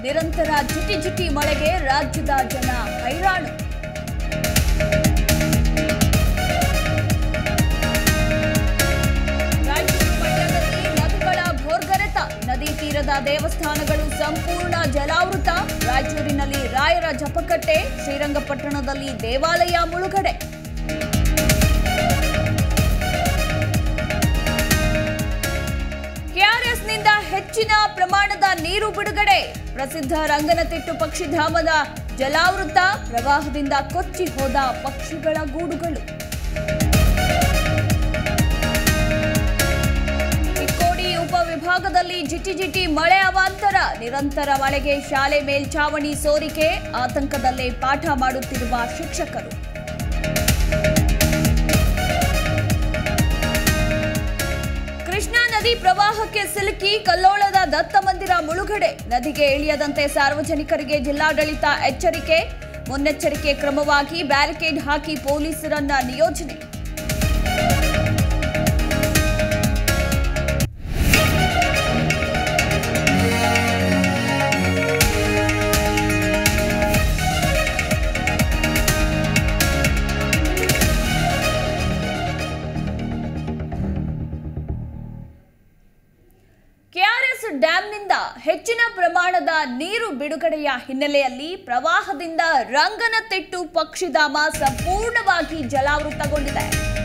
ನಿರಂತರ ಜಿಟಿ ಜಿಟಿ ಮಳೆಗೆ ರಾಜ್ಯದ ಜನ ಹೈರಾಣು ರಾಯಚೂರು ಪಟ್ಟಣದಲ್ಲಿ ನದಿಗಳ ಭೋರ್ಗರೆತ ನದಿ ತೀರದ ದೇವಸ್ಥಾನಗಳು ಸಂಪೂರ್ಣ ಜಲಾವೃತ ರಾಯಚೂರಿನಲ್ಲಿ ರಾಯರ ಜಪಕಟ್ಟೆ ಶ್ರೀರಂಗಪಟ್ಟಣದಲ್ಲಿ ದೇವಾಲಯ ಮುಳುಗಡೆ ಕೆಆರ್ಎಸ್ನಿಂದ ಹೆಚ್ಚಿನ ಪ್ರಮಾಣದ ನೀರು ಬಿಡುಗಡೆ ಪ್ರಸಿದ್ಧ ರಂಗನತಿಟ್ಟು ಪಕ್ಷಿಧಾಮದ ಜಲಾವೃತ ಪ್ರವಾಹದಿಂದ ಕೊಚ್ಚಿ ಹೋದ ಪಕ್ಷಿಗಳ ಗೂಡುಗಳು ಚಿಕ್ಕೋಡಿ ಉಪವಿಭಾಗದಲ್ಲಿ ಜಿಟಿ ಜಿಟಿ ಮಳೆ ಅವಾಂತರ ನಿರಂತರ ಮಳೆಗೆ ಶಾಲೆ ಮೇಲ್ಚಾವಣಿ ಸೋರಿಕೆ ಆತಂಕದಲ್ಲೇ ಪಾಠ ಮಾಡುತ್ತಿರುವ ಶಿಕ್ಷಕರು ಕೃಷ್ಣಾ ನದಿ ಪ್ರವಾಹಕ್ಕೆ ಸಿಲುಕಿ ಕಲ್ಲೋಳದ ದತ್ತ ಮಂದಿರ ಮುಳುಗಡೆ ನದಿಗೆ ಇಳಿಯದಂತೆ ಸಾರ್ವಜನಿಕರಿಗೆ ಜಿಲ್ಲಾಡಳಿತ ಎಚ್ಚರಿಕೆ ಮುನ್ನೆಚ್ಚರಿಕೆ ಕ್ರಮವಾಗಿ ಬ್ಯಾರಿಕೇಡ್ ಹಾಕಿ ಪೊಲೀಸರನ್ನ ನಿಯೋಜನೆ ಕೆಆರ್ಎಸ್ ಡ್ಯಾಂನಿಂದ ಹೆಚ್ಚಿನ ಪ್ರಮಾಣದ ನೀರು ಬಿಡುಗಡೆಯ ಹಿನ್ನೆಲೆಯಲ್ಲಿ ಪ್ರವಾಹದಿಂದ ರಂಗನತಿಟ್ಟು ಪಕ್ಷಿಧಾಮ ಸಂಪೂರ್ಣವಾಗಿ ಜಲಾವೃತಗೊಂಡಿದೆ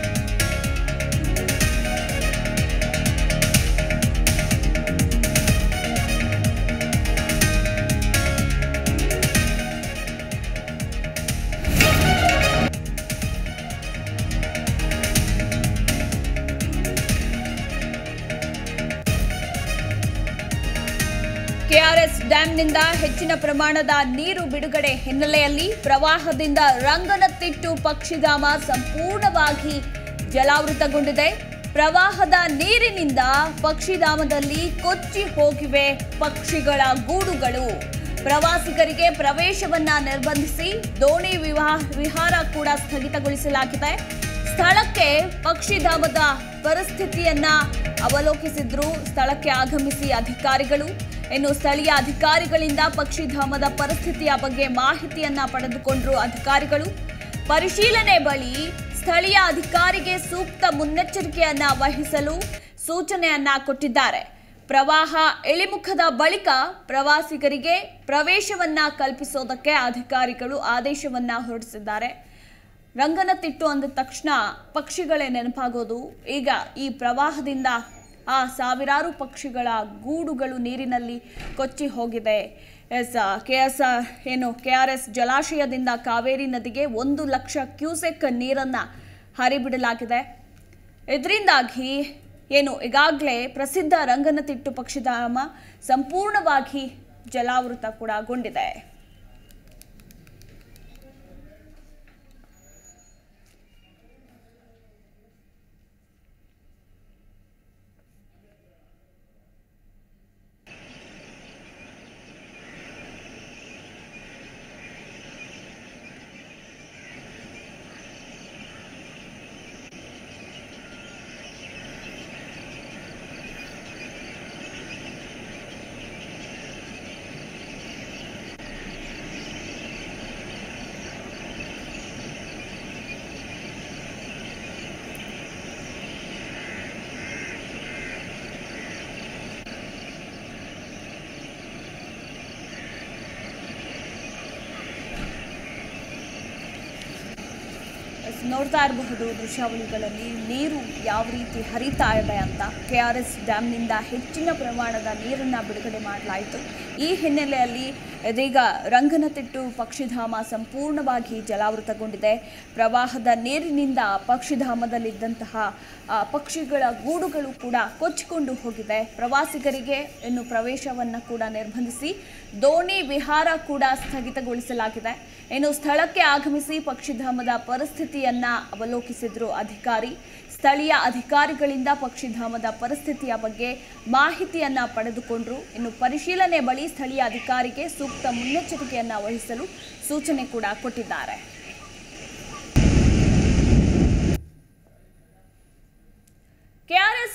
ಕೆಆರ್ಎಸ್ ಡ್ಯಾಂನಿಂದ ಹೆಚ್ಚಿನ ಪ್ರಮಾಣದ ನೀರು ಬಿಡುಗಡೆ ಹಿನ್ನೆಲೆಯಲ್ಲಿ ಪ್ರವಾಹದಿಂದ ರಂಗನತಿಟ್ಟು ಪಕ್ಷಿಧಾಮ ಸಂಪೂರ್ಣವಾಗಿ ಜಲಾವೃತಗೊಂಡಿದೆ ಪ್ರವಾಹದ ನೀರಿನಿಂದ ಪಕ್ಷಿಧಾಮದಲ್ಲಿ ಕೊಚ್ಚಿ ಹೋಗಿವೆ ಪಕ್ಷಿಗಳ ಗೂಡುಗಳು ಪ್ರವಾಸಿಗರಿಗೆ ಪ್ರವೇಶವನ್ನ ನಿರ್ಬಂಧಿಸಿ ದೋಣಿ ವಿವಾಹ ವಿಹಾರ ಕೂಡ ಸ್ಥಗಿತಗೊಳಿಸಲಾಗಿದೆ ಸ್ಥಳಕ್ಕೆ ಪಕ್ಷಿಧಾಮದ ಪರಿಸ್ಥಿತಿಯನ್ನ ಅವಲೋಕಿಸಿದ್ರು ಸ್ಥಳಕ್ಕೆ ಆಗಮಿಸಿ ಅಧಿಕಾರಿಗಳು ಇನ್ನು ಸ್ಥಳೀಯ ಅಧಿಕಾರಿಗಳಿಂದ ಪಕ್ಷಿಧಾಮದ ಪರಿಸ್ಥಿತಿಯ ಬಗ್ಗೆ ಮಾಹಿತಿಯನ್ನ ಪಡೆದುಕೊಂಡ್ರು ಅಧಿಕಾರಿಗಳು ಪರಿಶೀಲನೆ ಬಳಿ ಸ್ಥಳೀಯ ಅಧಿಕಾರಿಗೆ ಸೂಕ್ತ ಮುನ್ನೆಚ್ಚರಿಕೆಯನ್ನ ವಹಿಸಲು ಸೂಚನೆಯನ್ನ ಕೊಟ್ಟಿದ್ದಾರೆ ಪ್ರವಾಹ ಇಳಿಮುಖದ ಬಳಿಕ ಪ್ರವಾಸಿಗರಿಗೆ ಪ್ರವೇಶವನ್ನ ಕಲ್ಪಿಸೋದಕ್ಕೆ ಅಧಿಕಾರಿಗಳು ಆದೇಶವನ್ನ ಹೊರಡಿಸಿದ್ದಾರೆ ರಂಗನತಿಟ್ಟು ಅಂದ ತಕ್ಷಣ ಪಕ್ಷಿಗಳೇ ನೆನಪಾಗೋದು ಈಗ ಈ ಪ್ರವಾಹದಿಂದ ಆ ಸಾವಿರಾರು ಪಕ್ಷಿಗಳ ಗೂಡುಗಳು ನೀರಿನಲ್ಲಿ ಕೊಚ್ಚಿ ಹೋಗಿದೆ ಎಸ್ ಕೆ ಎಸ್ ಏನು ಕೆ ಆರ್ ಎಸ್ ಜಲಾಶಯದಿಂದ ಕಾವೇರಿ ನದಿಗೆ ಒಂದು ಲಕ್ಷ ಕ್ಯೂಸೆಕ್ ನೀರನ್ನು ಹರಿಬಿಡಲಾಗಿದೆ ಇದರಿಂದಾಗಿ ಏನು ಈಗಾಗಲೇ ಪ್ರಸಿದ್ಧ ರಂಗನತಿಟ್ಟು ಪಕ್ಷಿಧಾಮ ಸಂಪೂರ್ಣವಾಗಿ ಜಲಾವೃತ ಕೂಡ ಗೊಂಡಿದೆ ಎಸ್, ನೋಡ್ತಾ ಇರಬಹುದು ದೃಶ್ಯಾವಳಿಗಳಲ್ಲಿ ನೀರು ಯಾವ ರೀತಿ ಹರಿತಾ ಇದೆ ಅಂತ ಕೆ ಆರ್ ಎಸ್ ಡ್ಯಾಮ್ನಿಂದ ಹೆಚ್ಚಿನ ಪ್ರಮಾಣದ ನೀರನ್ನು ಬಿಡುಗಡೆ ಮಾಡಲಾಯಿತು ಈ ಹಿನ್ನೆಲೆಯಲ್ಲಿ ಇದೀಗ ರಂಗನತಿಟ್ಟು ಪಕ್ಷಿಧಾಮ ಸಂಪೂರ್ಣವಾಗಿ ಜಲಾವೃತಗೊಂಡಿದೆ ಪ್ರವಾಹದ ನೀರಿನಿಂದ ಪಕ್ಷಿಧಾಮದಲ್ಲಿದ್ದಂತಹ ಆ, ಪಕ್ಷಿಗಳ ಗೂಡುಗಳು ಕೂಡ ಕೊಚ್ಚಿಕೊಂಡು ಹೋಗಿದೆ ಪ್ರವಾಸಿಗರಿಗೆ ಇನ್ನು ಪ್ರವೇಶವನ್ನು ಕೂಡ ನಿರ್ಬಂಧಿಸಿ ದೋಣಿ ವಿಹಾರ ಕೂಡ ಸ್ಥಗಿತಗೊಳಿಸಲಾಗಿದೆ ಇನ್ನು ಸ್ಥಳಕ್ಕೆ ಆಗಮಿಸಿ ಪಕ್ಷಿಧಾಮದ ಪರಿಸ್ಥಿತಿಯನ್ನ ಅವಲೋಕಿಸಿದ್ರು ಅಧಿಕಾರಿ ಸ್ಥಳೀಯ ಅಧಿಕಾರಿಗಳಿಂದ ಪಕ್ಷಿಧಾಮದ ಪರಿಸ್ಥಿತಿಯ ಬಗ್ಗೆ ಮಾಹಿತಿಯನ್ನ ಪಡೆದುಕೊಂಡ್ರು ಇನ್ನು ಪರಿಶೀಲನೆ ಬಳಿ ಸ್ಥಳೀಯ ಅಧಿಕಾರಿಗೆ ಸೂಕ್ತ ಮುನ್ನೆಚ್ಚರಿಕೆಯನ್ನ ವಹಿಸಲು ಸೂಚನೆ ಕೂಡ ಕೊಟ್ಟಿದ್ದಾರೆ ಕೆಆರ್ಎಸ್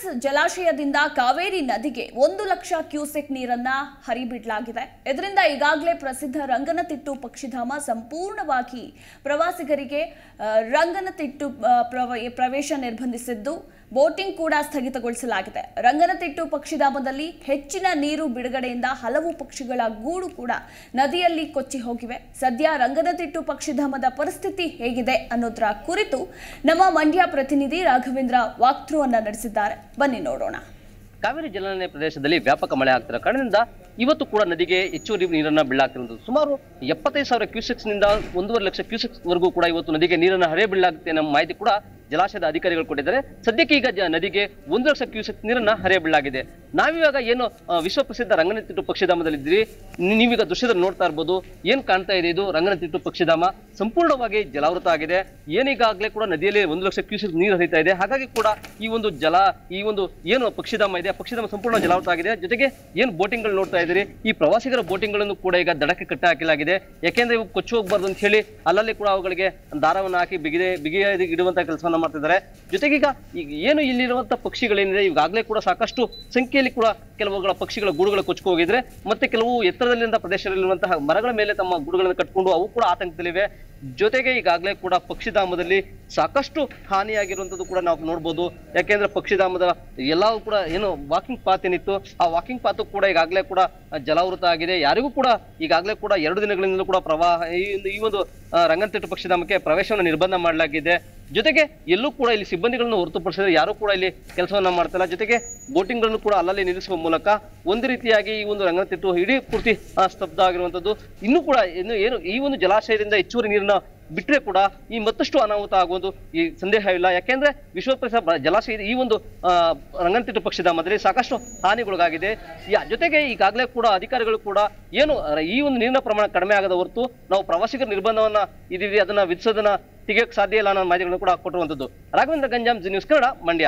ಜಲಾಶಯದಿಂದ ಕಾವೇರಿ ನದಿಗೆ ಒಂದು ಲಕ್ಷ ಕ್ಯೂಸೆಕ್ ನೀರನ್ನ ಹರಿಬಿಡಲಾಗಿದೆ ಇದರಿಂದ ಈಗಾಗಲೇ ಪ್ರಸಿದ್ಧ ರಂಗನತಿಟ್ಟು ಪಕ್ಷಿಧಾಮ ಸಂಪೂರ್ಣವಾಗಿ ಪ್ರವಾಸಿಗರಿಗೆ ಆ, ರಂಗನತಿಟ್ಟು ಆ, ಪ್ರವ- ಪ್ರವೇಶ ನಿರ್ಬಂಧಿಸಿದ್ದು ಬೋಟಿಂಗ್ ಕೂಡ ಸ್ಥಗಿತಗೊಳಿಸಲಾಗಿದೆ ರಂಗನತಿಟ್ಟು ಪಕ್ಷಿಧಾಮದಲ್ಲಿ ಹೆಚ್ಚಿನ ನೀರು ಬಿಡುಗಡೆಯಿಂದ ಹಲವು ಪಕ್ಷಿಗಳ ಗೂಡು ಕೂಡ ನದಿಯಲ್ಲಿ ಕೊಚ್ಚಿ ಹೋಗಿವೆ ಸದ್ಯ ರಂಗನತಿಟ್ಟು ಪಕ್ಷಿಧಾಮದ ಪರಿಸ್ಥಿತಿ ಹೇಗಿದೆ ಅನ್ನೋದರ ಕುರಿತು ನಮ್ಮ ಮಂಡ್ಯ ಪ್ರತಿನಿಧಿ ರಾಘವೇಂದ್ರ ವಾಕ್ಥ್ರೂ ಅನ್ನ ನಡೆಸಿದ್ದಾರೆ ಬನ್ನಿ ನೋಡೋಣ ಕಾವೇರಿ ಜಲಾನಯ ಪ್ರದೇಶದಲ್ಲಿ ವ್ಯಾಪಕ ಮಳೆ ಆಗ್ತಿರೋ ಕಾರಣದಿಂದ ಇವತ್ತು ಕೂಡ ನದಿಗೆ ಹೆಚ್ಚುವರಿ ನೀರನ್ನ ಬೀಳಾಗ್ತಿರುವಂಥದ್ದು ಸುಮಾರು ಎಪ್ಪತ್ತೈದು ಸಾವಿರ ಕ್ಯೂಸೆಕ್ಸ್ ನಿಂದ ಒಂದೂವರೆ ಲಕ್ಷ ಕ್ಯೂಸೆಕ್ಸ್ ವರೆಗೂ ಕೂಡ ಇವತ್ತು ನದಿಗೆ ನೀರನ್ನ ಹರಿಯ ಬೀಳಾಗುತ್ತೆ ನಮ್ಮ ಮಾಹಿತಿ ಕೂಡ ಜಲಾಶಯದ ಅಧಿಕಾರಿಗಳು ಕೊಟ್ಟಿದ್ದಾರೆ ಸದ್ಯಕ್ಕೆ ಈಗ ಜ- ನದಿಗೆ ಒಂದು ಲಕ್ಷ ಕ್ಯೂಸೆಕ್ ನೀರನ್ನ ಹರಿಯ ಬೀಳಾಗಿದೆ ನಾವಿವಾಗ ಏನು ಆ, ವಿಶ್ವ ಪ್ರಸಿದ್ಧ ರಂಗನತಿಟ್ಟು ಪಕ್ಷಿಧಾಮದಲ್ಲಿದ್ದೀರಿ ನೀ- ನೀವೀಗ ದೃಶ್ಯದಲ್ಲಿ ನೋಡ್ತಾ ಇರ್ಬೋದು ಏನ್ ಕಾಣ್ತಾ ಇದೆ ಇದು ರಂಗನತಿಟ್ಟು ಪಕ್ಷಿಧಾಮ ಸಂಪೂರ್ಣವಾಗಿ ಜಲಾವೃತ ಆಗಿದೆ ಏನೀಗಾಗಲೇ ಕೂಡ ನದಿಯಲ್ಲಿ ಒಂದು ಲಕ್ಷ ಕ್ಯೂಸೆಕ್ ನೀರು ಹರಿತಾ ಇದೆ ಹಾಗಾಗಿ ಕೂಡ ಈ ಒಂದು ಜಲ ಈ ಒಂದು ಏನು ಪಕ್ಷಿಧಾಮ ಇದೆ ಆ ಪಕ್ಷಿಧಾಮ ಸಂಪೂರ್ಣ ಜಲಾವೃತ ಆಗಿದೆ ಜೊತೆಗೆ ಏನು ಬೋಟಿಂಗ್ ಗಳು ನೋಡ್ತಾ ಇದ್ದೀರಿ ಈ ಪ್ರವಾಸಿಗರ ಬೋಟಿಂಗ್ ಗಳನ್ನು ಕೂಡ ಈಗ ದಡಕ್ಕೆ ಕಟ್ಟಿ ಹಾಕಲಾಗಿದೆ ಯಾಕೆಂದ್ರೆ ಇವು ಕೊಚ್ಚಿ ಹೋಗ್ಬಾರ್ದು ಅಂತ ಹೇಳಿ ಅಲ್ಲಲ್ಲಿ ಕೂಡ ಅವುಗಳಿಗೆ ದಾರವನ್ನು ಹಾಕಿ ಬಿಗಿದೆ ಬಿಗಿ ಇಡುವಂತ ಕೆಲಸವನ್ನ ಮಾಡ್ತಿದ್ದಾರೆ ಜೊತೆಗೆ ಈಗ ಈಗ ಏನು ಇಲ್ಲಿರುವಂತ ಪಕ್ಷಿಗಳೇನಿದೆ ಈಗಾಗಲೇ ಕೂಡ ಸಾಕಷ್ಟು ಸಂಖ್ಯೆಯಲ್ಲಿ ಕೂಡ ಕೆಲವುಗಳ ಪಕ್ಷಿಗಳ ಗೂಡುಗಳು ಕೊಚ್ಕೊ ಹೋಗಿದ್ರೆ ಮತ್ತೆ ಕೆಲವು ಎತ್ತರದಲ್ಲಿರುವಂತಹ ಪ್ರದೇಶದಲ್ಲಿರುವಂತಹ ಮರಗಳ ಮೇಲೆ ತಮ್ಮ ಗೂಡುಗಳನ್ನು ಕಟ್ಕೊಂಡು ಅವು ಕೂಡ ಆತಂಕದಲ್ಲಿವೆ ಜೊತೆಗೆ ಈಗಾಗಲೇ ಕೂಡ ಪಕ್ಷಿಧಾಮದಲ್ಲಿ ಸಾಕಷ್ಟು ಹಾನಿಯಾಗಿರುವಂಥದ್ದು ಕೂಡ ನಾವು ನೋಡ್ಬೋದು ಯಾಕೆಂದ್ರೆ ಪಕ್ಷಿಧಾಮದ ಎಲ್ಲವೂ ಕೂಡ ಏನು ವಾಕಿಂಗ್ ಪಾತ್ ಏನಿತ್ತು ಆ ವಾಕಿಂಗ್ ಪಾತ್ ಕೂಡ ಈಗಾಗಲೇ ಕೂಡ ಜಲಾವೃತ ಆಗಿದೆ ಯಾರಿಗೂ ಕೂಡ ಈಗಾಗಲೇ ಕೂಡ ಎರಡು ದಿನಗಳಿಂದಲೂ ಕೂಡ ಪ್ರವಾಹ ಈ ಒಂದು- ಈ ಒಂದು ಆ, ರಂಗನತಿಟ್ಟು ಪಕ್ಷಿಧಾಮಕ್ಕೆ ಪ್ರವೇಶವನ್ನು ನಿರ್ಬಂಧ ಮಾಡಲಾಗಿದೆ ಜೊತೆಗೆ ಎಲ್ಲೂ ಕೂಡ ಇಲ್ಲಿ ಸಿಬ್ಬಂದಿಗಳನ್ನು ಹೊರತುಪಡಿಸಿದ್ರೆ ಯಾರು ಕೂಡ ಇಲ್ಲಿ ಕೆಲಸವನ್ನ ಮಾಡ್ತಿಲ್ಲ ಜೊತೆಗೆ ಬೋಟಿಂಗ್ ಗಳನ್ನು ಕೂಡ ಅಲ್ಲಲ್ಲಿ ನಿಲ್ಲಿಸುವ ಮೂಲಕ ಒಂದು ರೀತಿಯಾಗಿ ಈ ಒಂದು ರಂಗನತಿಟ್ಟು ಇಡೀ ಪೂರ್ತಿ ಆ, ಸ್ತಬ್ಧ ಆಗಿರುವಂತದ್ದು ಇನ್ನೂ ಕೂಡ ಇನ್ನು ಏನು ಈ ಒಂದು ಜಲಾಶಯದಿಂದ ಹೆಚ್ಚುವರಿ ನೀರನ್ನ ಬಿಟ್ಟರೆ ಕೂಡ ಈ ಮತ್ತಷ್ಟು ಅನಾಹುತ ಆಗುವುದು ಈ ಸಂದೇಹವಿಲ್ಲ ಯಾಕೆಂದ್ರೆ ವಿಶ್ವ ಪ್ರಸಿದ್ಧ ಬ- ಜಲಾಶಯ ಇದೆ. ಈ ಒಂದು ಆ, ರಂಗನತಿಟ್ಟು ಪಕ್ಷಿಧಾಮದಲ್ಲಿ ಸಾಕಷ್ಟು ಹಾನಿಗೊಳಗಾಗಿದೆ ಯಾ- ಜೊತೆಗೆ ಈಗಾಗಲೇ ಕೂಡ ಅಧಿಕಾರಿಗಳು ಕೂಡ ಏನು ರ- ಈ ಒಂದು ನೀರಿನ ಪ್ರಮಾಣ ಕಡಿಮೆ ಆಗದ ಹೊರತು ನಾವು ಪ್ರವಾಸಿಗರ ನಿರ್ಬಂಧವನ್ನ ಇದೀವಿ ಅದನ್ನ ವಿಧಿಸೋದನ್ನ ತೆಗೆಯಕ್ಕೆ ಸಾಧ್ಯ ಇಲ್ಲ ಅನ್ನೋ ಮಾಹಿತಿಗಳನ್ನು ಕೂಡ ಕೊಟ್ಟಿರುವಂತದ್ದು ರಾಘವೇಂದ್ರ ಗಂಜಾಮ್ ಜಿ ನ್ಯೂಸ್ ಕನ್ನಡ ಮಂಡ್ಯ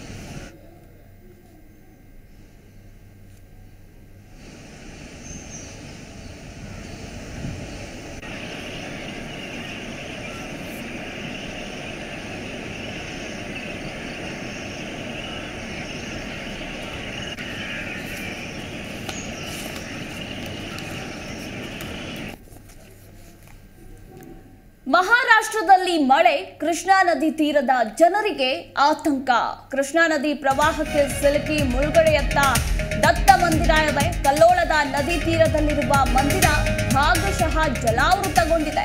ಮಹಾರಾಷ್ಟ್ರದಲ್ಲಿ ಮಳೆ ಕೃಷ್ಣಾ ನದಿ ತೀರದ ಜನರಿಗೆ ಆತಂಕ ಕೃಷ್ಣಾ ನದಿ ಪ್ರವಾಹಕ್ಕೆ ಸಿಲುಕಿ ಮುಳುಗಡೆಯತ್ತ ದತ್ತ ಮಂದಿರ ಇದೆ ಕಲ್ಲೋಳದ ನದಿ ತೀರದಲ್ಲಿರುವ ಮಂದಿರ ಭಾಗಶಃ ಜಲಾವೃತಗೊಂಡಿದೆ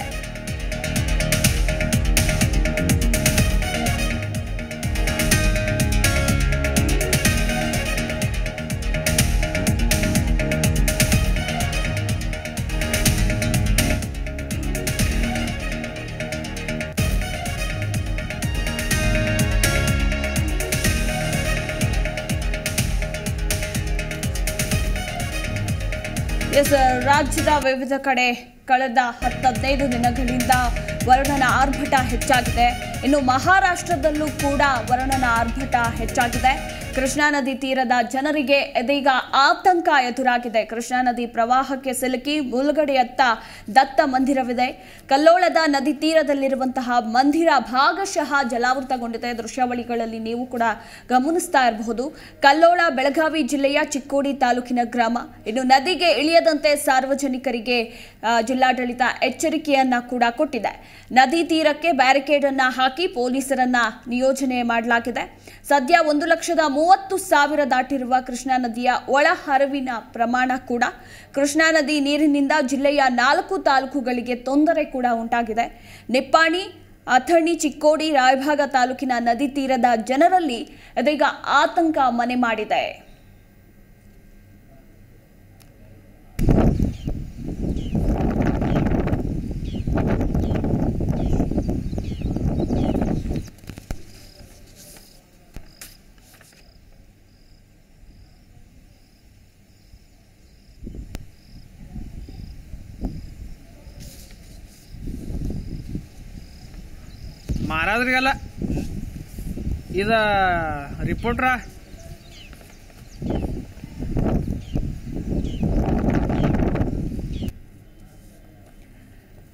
ಎಸ್ ರಾಜ್ಯದ ವಿವಿಧ ಕಡೆ ಕಳೆದ ಹತ್ತದೈದು ದಿನಗಳಿಂದ ವರುಣನ ಆರ್ಭಟ ಹೆಚ್ಚಾಗಿದೆ ಇನ್ನು ಮಹಾರಾಷ್ಟ್ರದಲ್ಲೂ ಕೂಡ ವರುಣನ ಆರ್ಭಟ ಹೆಚ್ಚಾಗಿದೆ ಕೃಷ್ಣಾ ನದಿ ತೀರದ ಜನರಿಗೆ ಇದೀಗ ಆತಂಕ ಎದುರಾಗಿದೆ ಕೃಷ್ಣಾ ನದಿ ಪ್ರವಾಹಕ್ಕೆ ಸಿಲುಕಿ ಮುಳುಗಡೆಯತ್ತ ದತ್ತ ಮಂದಿರವಿದೆ ಕಲ್ಲೋಳದ ನದಿ ತೀರದಲ್ಲಿರುವಂತಹ ಮಂದಿರ ಭಾಗಶಃ ಜಲಾವೃತಗೊಂಡಿದೆ ದೃಶ್ಯಾವಳಿಗಳಲ್ಲಿ ನೀವು ಕೂಡ ಗಮನಿಸ್ತಾ ಇರಬಹುದು ಕಲ್ಲೋಳ ಬೆಳಗಾವಿ ಜಿಲ್ಲೆಯ ಚಿಕ್ಕೋಡಿ ತಾಲೂಕಿನ ಗ್ರಾಮ ಇನ್ನು ನದಿಗೆ ಇಳಿಯದಂತೆ ಸಾರ್ವಜನಿಕರಿಗೆ ಆ, ಜಿಲ್ಲಾಡಳಿತ ಎಚ್ಚರಿಕೆಯನ್ನ ಕೂಡ ಕೊಟ್ಟಿದೆ ನದಿ ತೀರಕ್ಕೆ ಬ್ಯಾರಿಕೇಡ್ ಅನ್ನ ಹಾಕಿ ಪೊಲೀಸರನ್ನ ನಿಯೋಜನೆ ಮಾಡಲಾಗಿದೆ ಸದ್ಯ ಒಂದು ಲಕ್ಷದ ಮೂವತ್ತು ಸಾವಿರ ದಾಟಿರುವ ಕೃಷ್ಣಾ ನದಿಯ ಒಳ ಹರಿವಿನ ಪ್ರಮಾಣ ಕೂಡ ಕೃಷ್ಣಾ ನದಿ ನೀರಿನಿಂದ ಜಿಲ್ಲೆಯ ನಾಲ್ಕು ತಾಲೂಕುಗಳಿಗೆ ತೊಂದರೆ ಕೂಡ ಉಂಟಾಗಿದೆ ನಿಪ್ಪಾಣಿ ಅಥಣಿ ಚಿಕ್ಕೋಡಿ ರಾಯಭಾಗ ತಾಲೂಕಿನ ನದಿ ತೀರದ ಜನರಲ್ಲಿ ಇದೀಗ ಆತಂಕ ಮನೆ ಮಾಡಿದೆ ಮಾರಾದ್ರಿಗಲ್ಲ ಇದ ರಿಪೋರ್ಟ್ರ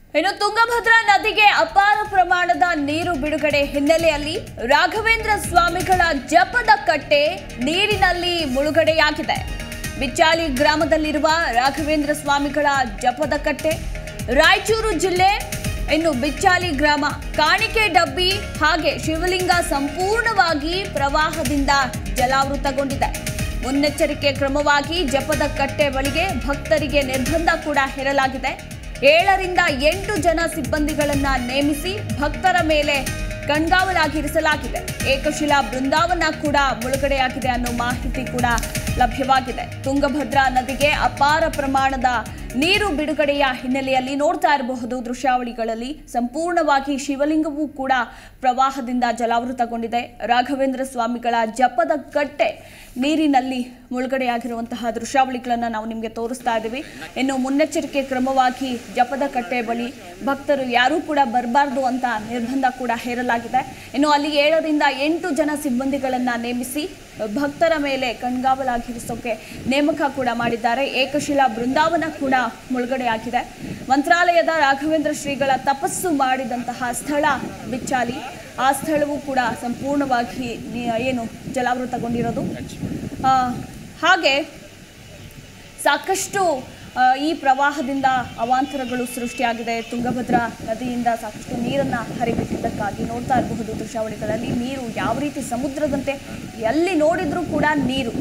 ಇನ್ನು ತುಂಗಭದ್ರಾ ನದಿಗೆ ಅಪಾರ ಪ್ರಮಾಣದ ನೀರು ಬಿಡುಗಡೆ ಹಿನ್ನೆಲೆಯಲ್ಲಿ ರಾಘವೇಂದ್ರ ಸ್ವಾಮಿಗಳ ಜಪದ ಕಟ್ಟೆ ನೀರಿನಲ್ಲಿ ಮುಳುಗಡೆಯಾಗಿದೆ ಬಿಚ್ಚಾಲಿ ಗ್ರಾಮದಲ್ಲಿರುವ ರಾಘವೇಂದ್ರ ಸ್ವಾಮಿಗಳ ಜಪದ ಕಟ್ಟೆ ರಾಯಚೂರು ಜಿಲ್ಲೆ ಇನ್ನು ಬಿಚ್ಚಾಲಿ ಗ್ರಾಮ ಕಾಣಿಕೆ ಡಬ್ಬಿ ಹಾಗೆ ಶಿವಲಿಂಗ ಸಂಪೂರ್ಣವಾಗಿ ಪ್ರವಾಹದಿಂದ ಜಲಾವೃತಗೊಂಡಿದೆ ಮುನ್ನೆಚ್ಚರಿಕೆ ಕ್ರಮವಾಗಿ ಜಪದ ಕಟ್ಟೆ ಬಳಿಗೆ ಭಕ್ತರಿಗೆ ನಿರ್ಬಂಧ ಕೂಡ ಹೇರಲಾಗಿದೆ ಏಳರಿಂದ ಎಂಟು ಜನ ಸಿಬ್ಬಂದಿಗಳನ್ನ ನೇಮಿಸಿ ಭಕ್ತರ ಮೇಲೆ ಕಣ್ಗಾವಲಾಗಿರಿಸಲಾಗಿದೆ ಏಕಶಿಲಾ ಬೃಂದಾವನ ಕೂಡ ಮುಳುಗಡೆಯಾಗಿದೆ ಅನ್ನೋ ಮಾಹಿತಿ ಕೂಡ ಲಭ್ಯವಾಗಿದೆ ತುಂಗಭದ್ರಾ ನದಿಗೆ ಅಪಾರ ಪ್ರಮಾಣದ ನೀರು ಬಿಡುಗಡೆಯ ಹಿನ್ನೆಲೆಯಲ್ಲಿ ನೋಡ್ತಾ ಇರಬಹುದು ದೃಶ್ಯಾವಳಿಗಳಲ್ಲಿ ಸಂಪೂರ್ಣವಾಗಿ ಶಿವಲಿಂಗವೂ ಕೂಡ ಪ್ರವಾಹದಿಂದ ಜಲಾವೃತಗೊಂಡಿದೆ ರಾಘವೇಂದ್ರ ಸ್ವಾಮಿಗಳ ಜಪದ ಕಟ್ಟೆ ನೀರಿನಲ್ಲಿ ಮುಳುಗಡೆಯಾಗಿರುವಂತಹ ದೃಶ್ಯಾವಳಿಗಳನ್ನು ನಾವು ನಿಮಗೆ ತೋರಿಸ್ತಾ ಇದ್ದೀವಿ ಇನ್ನು ಮುನ್ನೆಚ್ಚರಿಕೆ ಕ್ರಮವಾಗಿ ಜಪದ ಕಟ್ಟೆ ಬಳಿ ಭಕ್ತರು ಯಾರೂ ಕೂಡ ಬರಬಾರ್ದು ಅಂತ ನಿರ್ಬಂಧ ಕೂಡ ಹೇರಲಾಗಿದೆ ಇನ್ನು ಅಲ್ಲಿ ಏಳರಿಂದ ಎಂಟು ಜನ ಸಿಬ್ಬಂದಿಗಳನ್ನು ನೇಮಿಸಿ ಭಕ್ತರ ಮೇಲೆ ಕಣ್ಗಾವಲಾಗಿರಿಸೋಕೆ ನೇಮಕ ಕೂಡ ಮಾಡಿದ್ದಾರೆ ಏಕಶಿಲಾ ಬೃಂದಾವನ ಕೂಡ ಮುಳುಗಡೆಯಾಗಿದೆ ಮಂತ್ರಾಲಯದ ರಾಘವೇಂದ್ರ ಶ್ರೀಗಳ ತಪಸ್ಸು ಮಾಡಿದಂತಹ ಸ್ಥಳ ಬಿಚ್ಚಾಲಿ ಆ ಸ್ಥಳವೂ ಕೂಡ ಸಂಪೂರ್ಣವಾಗಿ ನಿ- ಏನು ಜಲಾವೃತಗೊಂಡಿರೋದು ಆ, ಹಾಗೆ ಸಾಕಷ್ಟು ಆ, ಈ ಪ್ರವಾಹದಿಂದ ಅವಾಂತರಗಳು ಸೃಷ್ಟಿಯಾಗಿದೆ ತುಂಗಭದ್ರಾ ನದಿಯಿಂದ ಸಾಕಷ್ಟು ನೀರನ್ನು ಹರಿಬಿಟ್ಟಿದ್ದಕ್ಕಾಗಿ ನೋಡ್ತಾ ಇರಬಹುದು ದೃಶ್ಯಾವಳಿಗಳಲ್ಲಿ ನೀರು ಯಾವ ರೀತಿ ಸಮುದ್ರದಂತೆ ಎಲ್ಲಿ ನೋಡಿದ್ರೂ ಕೂಡ ನೀರು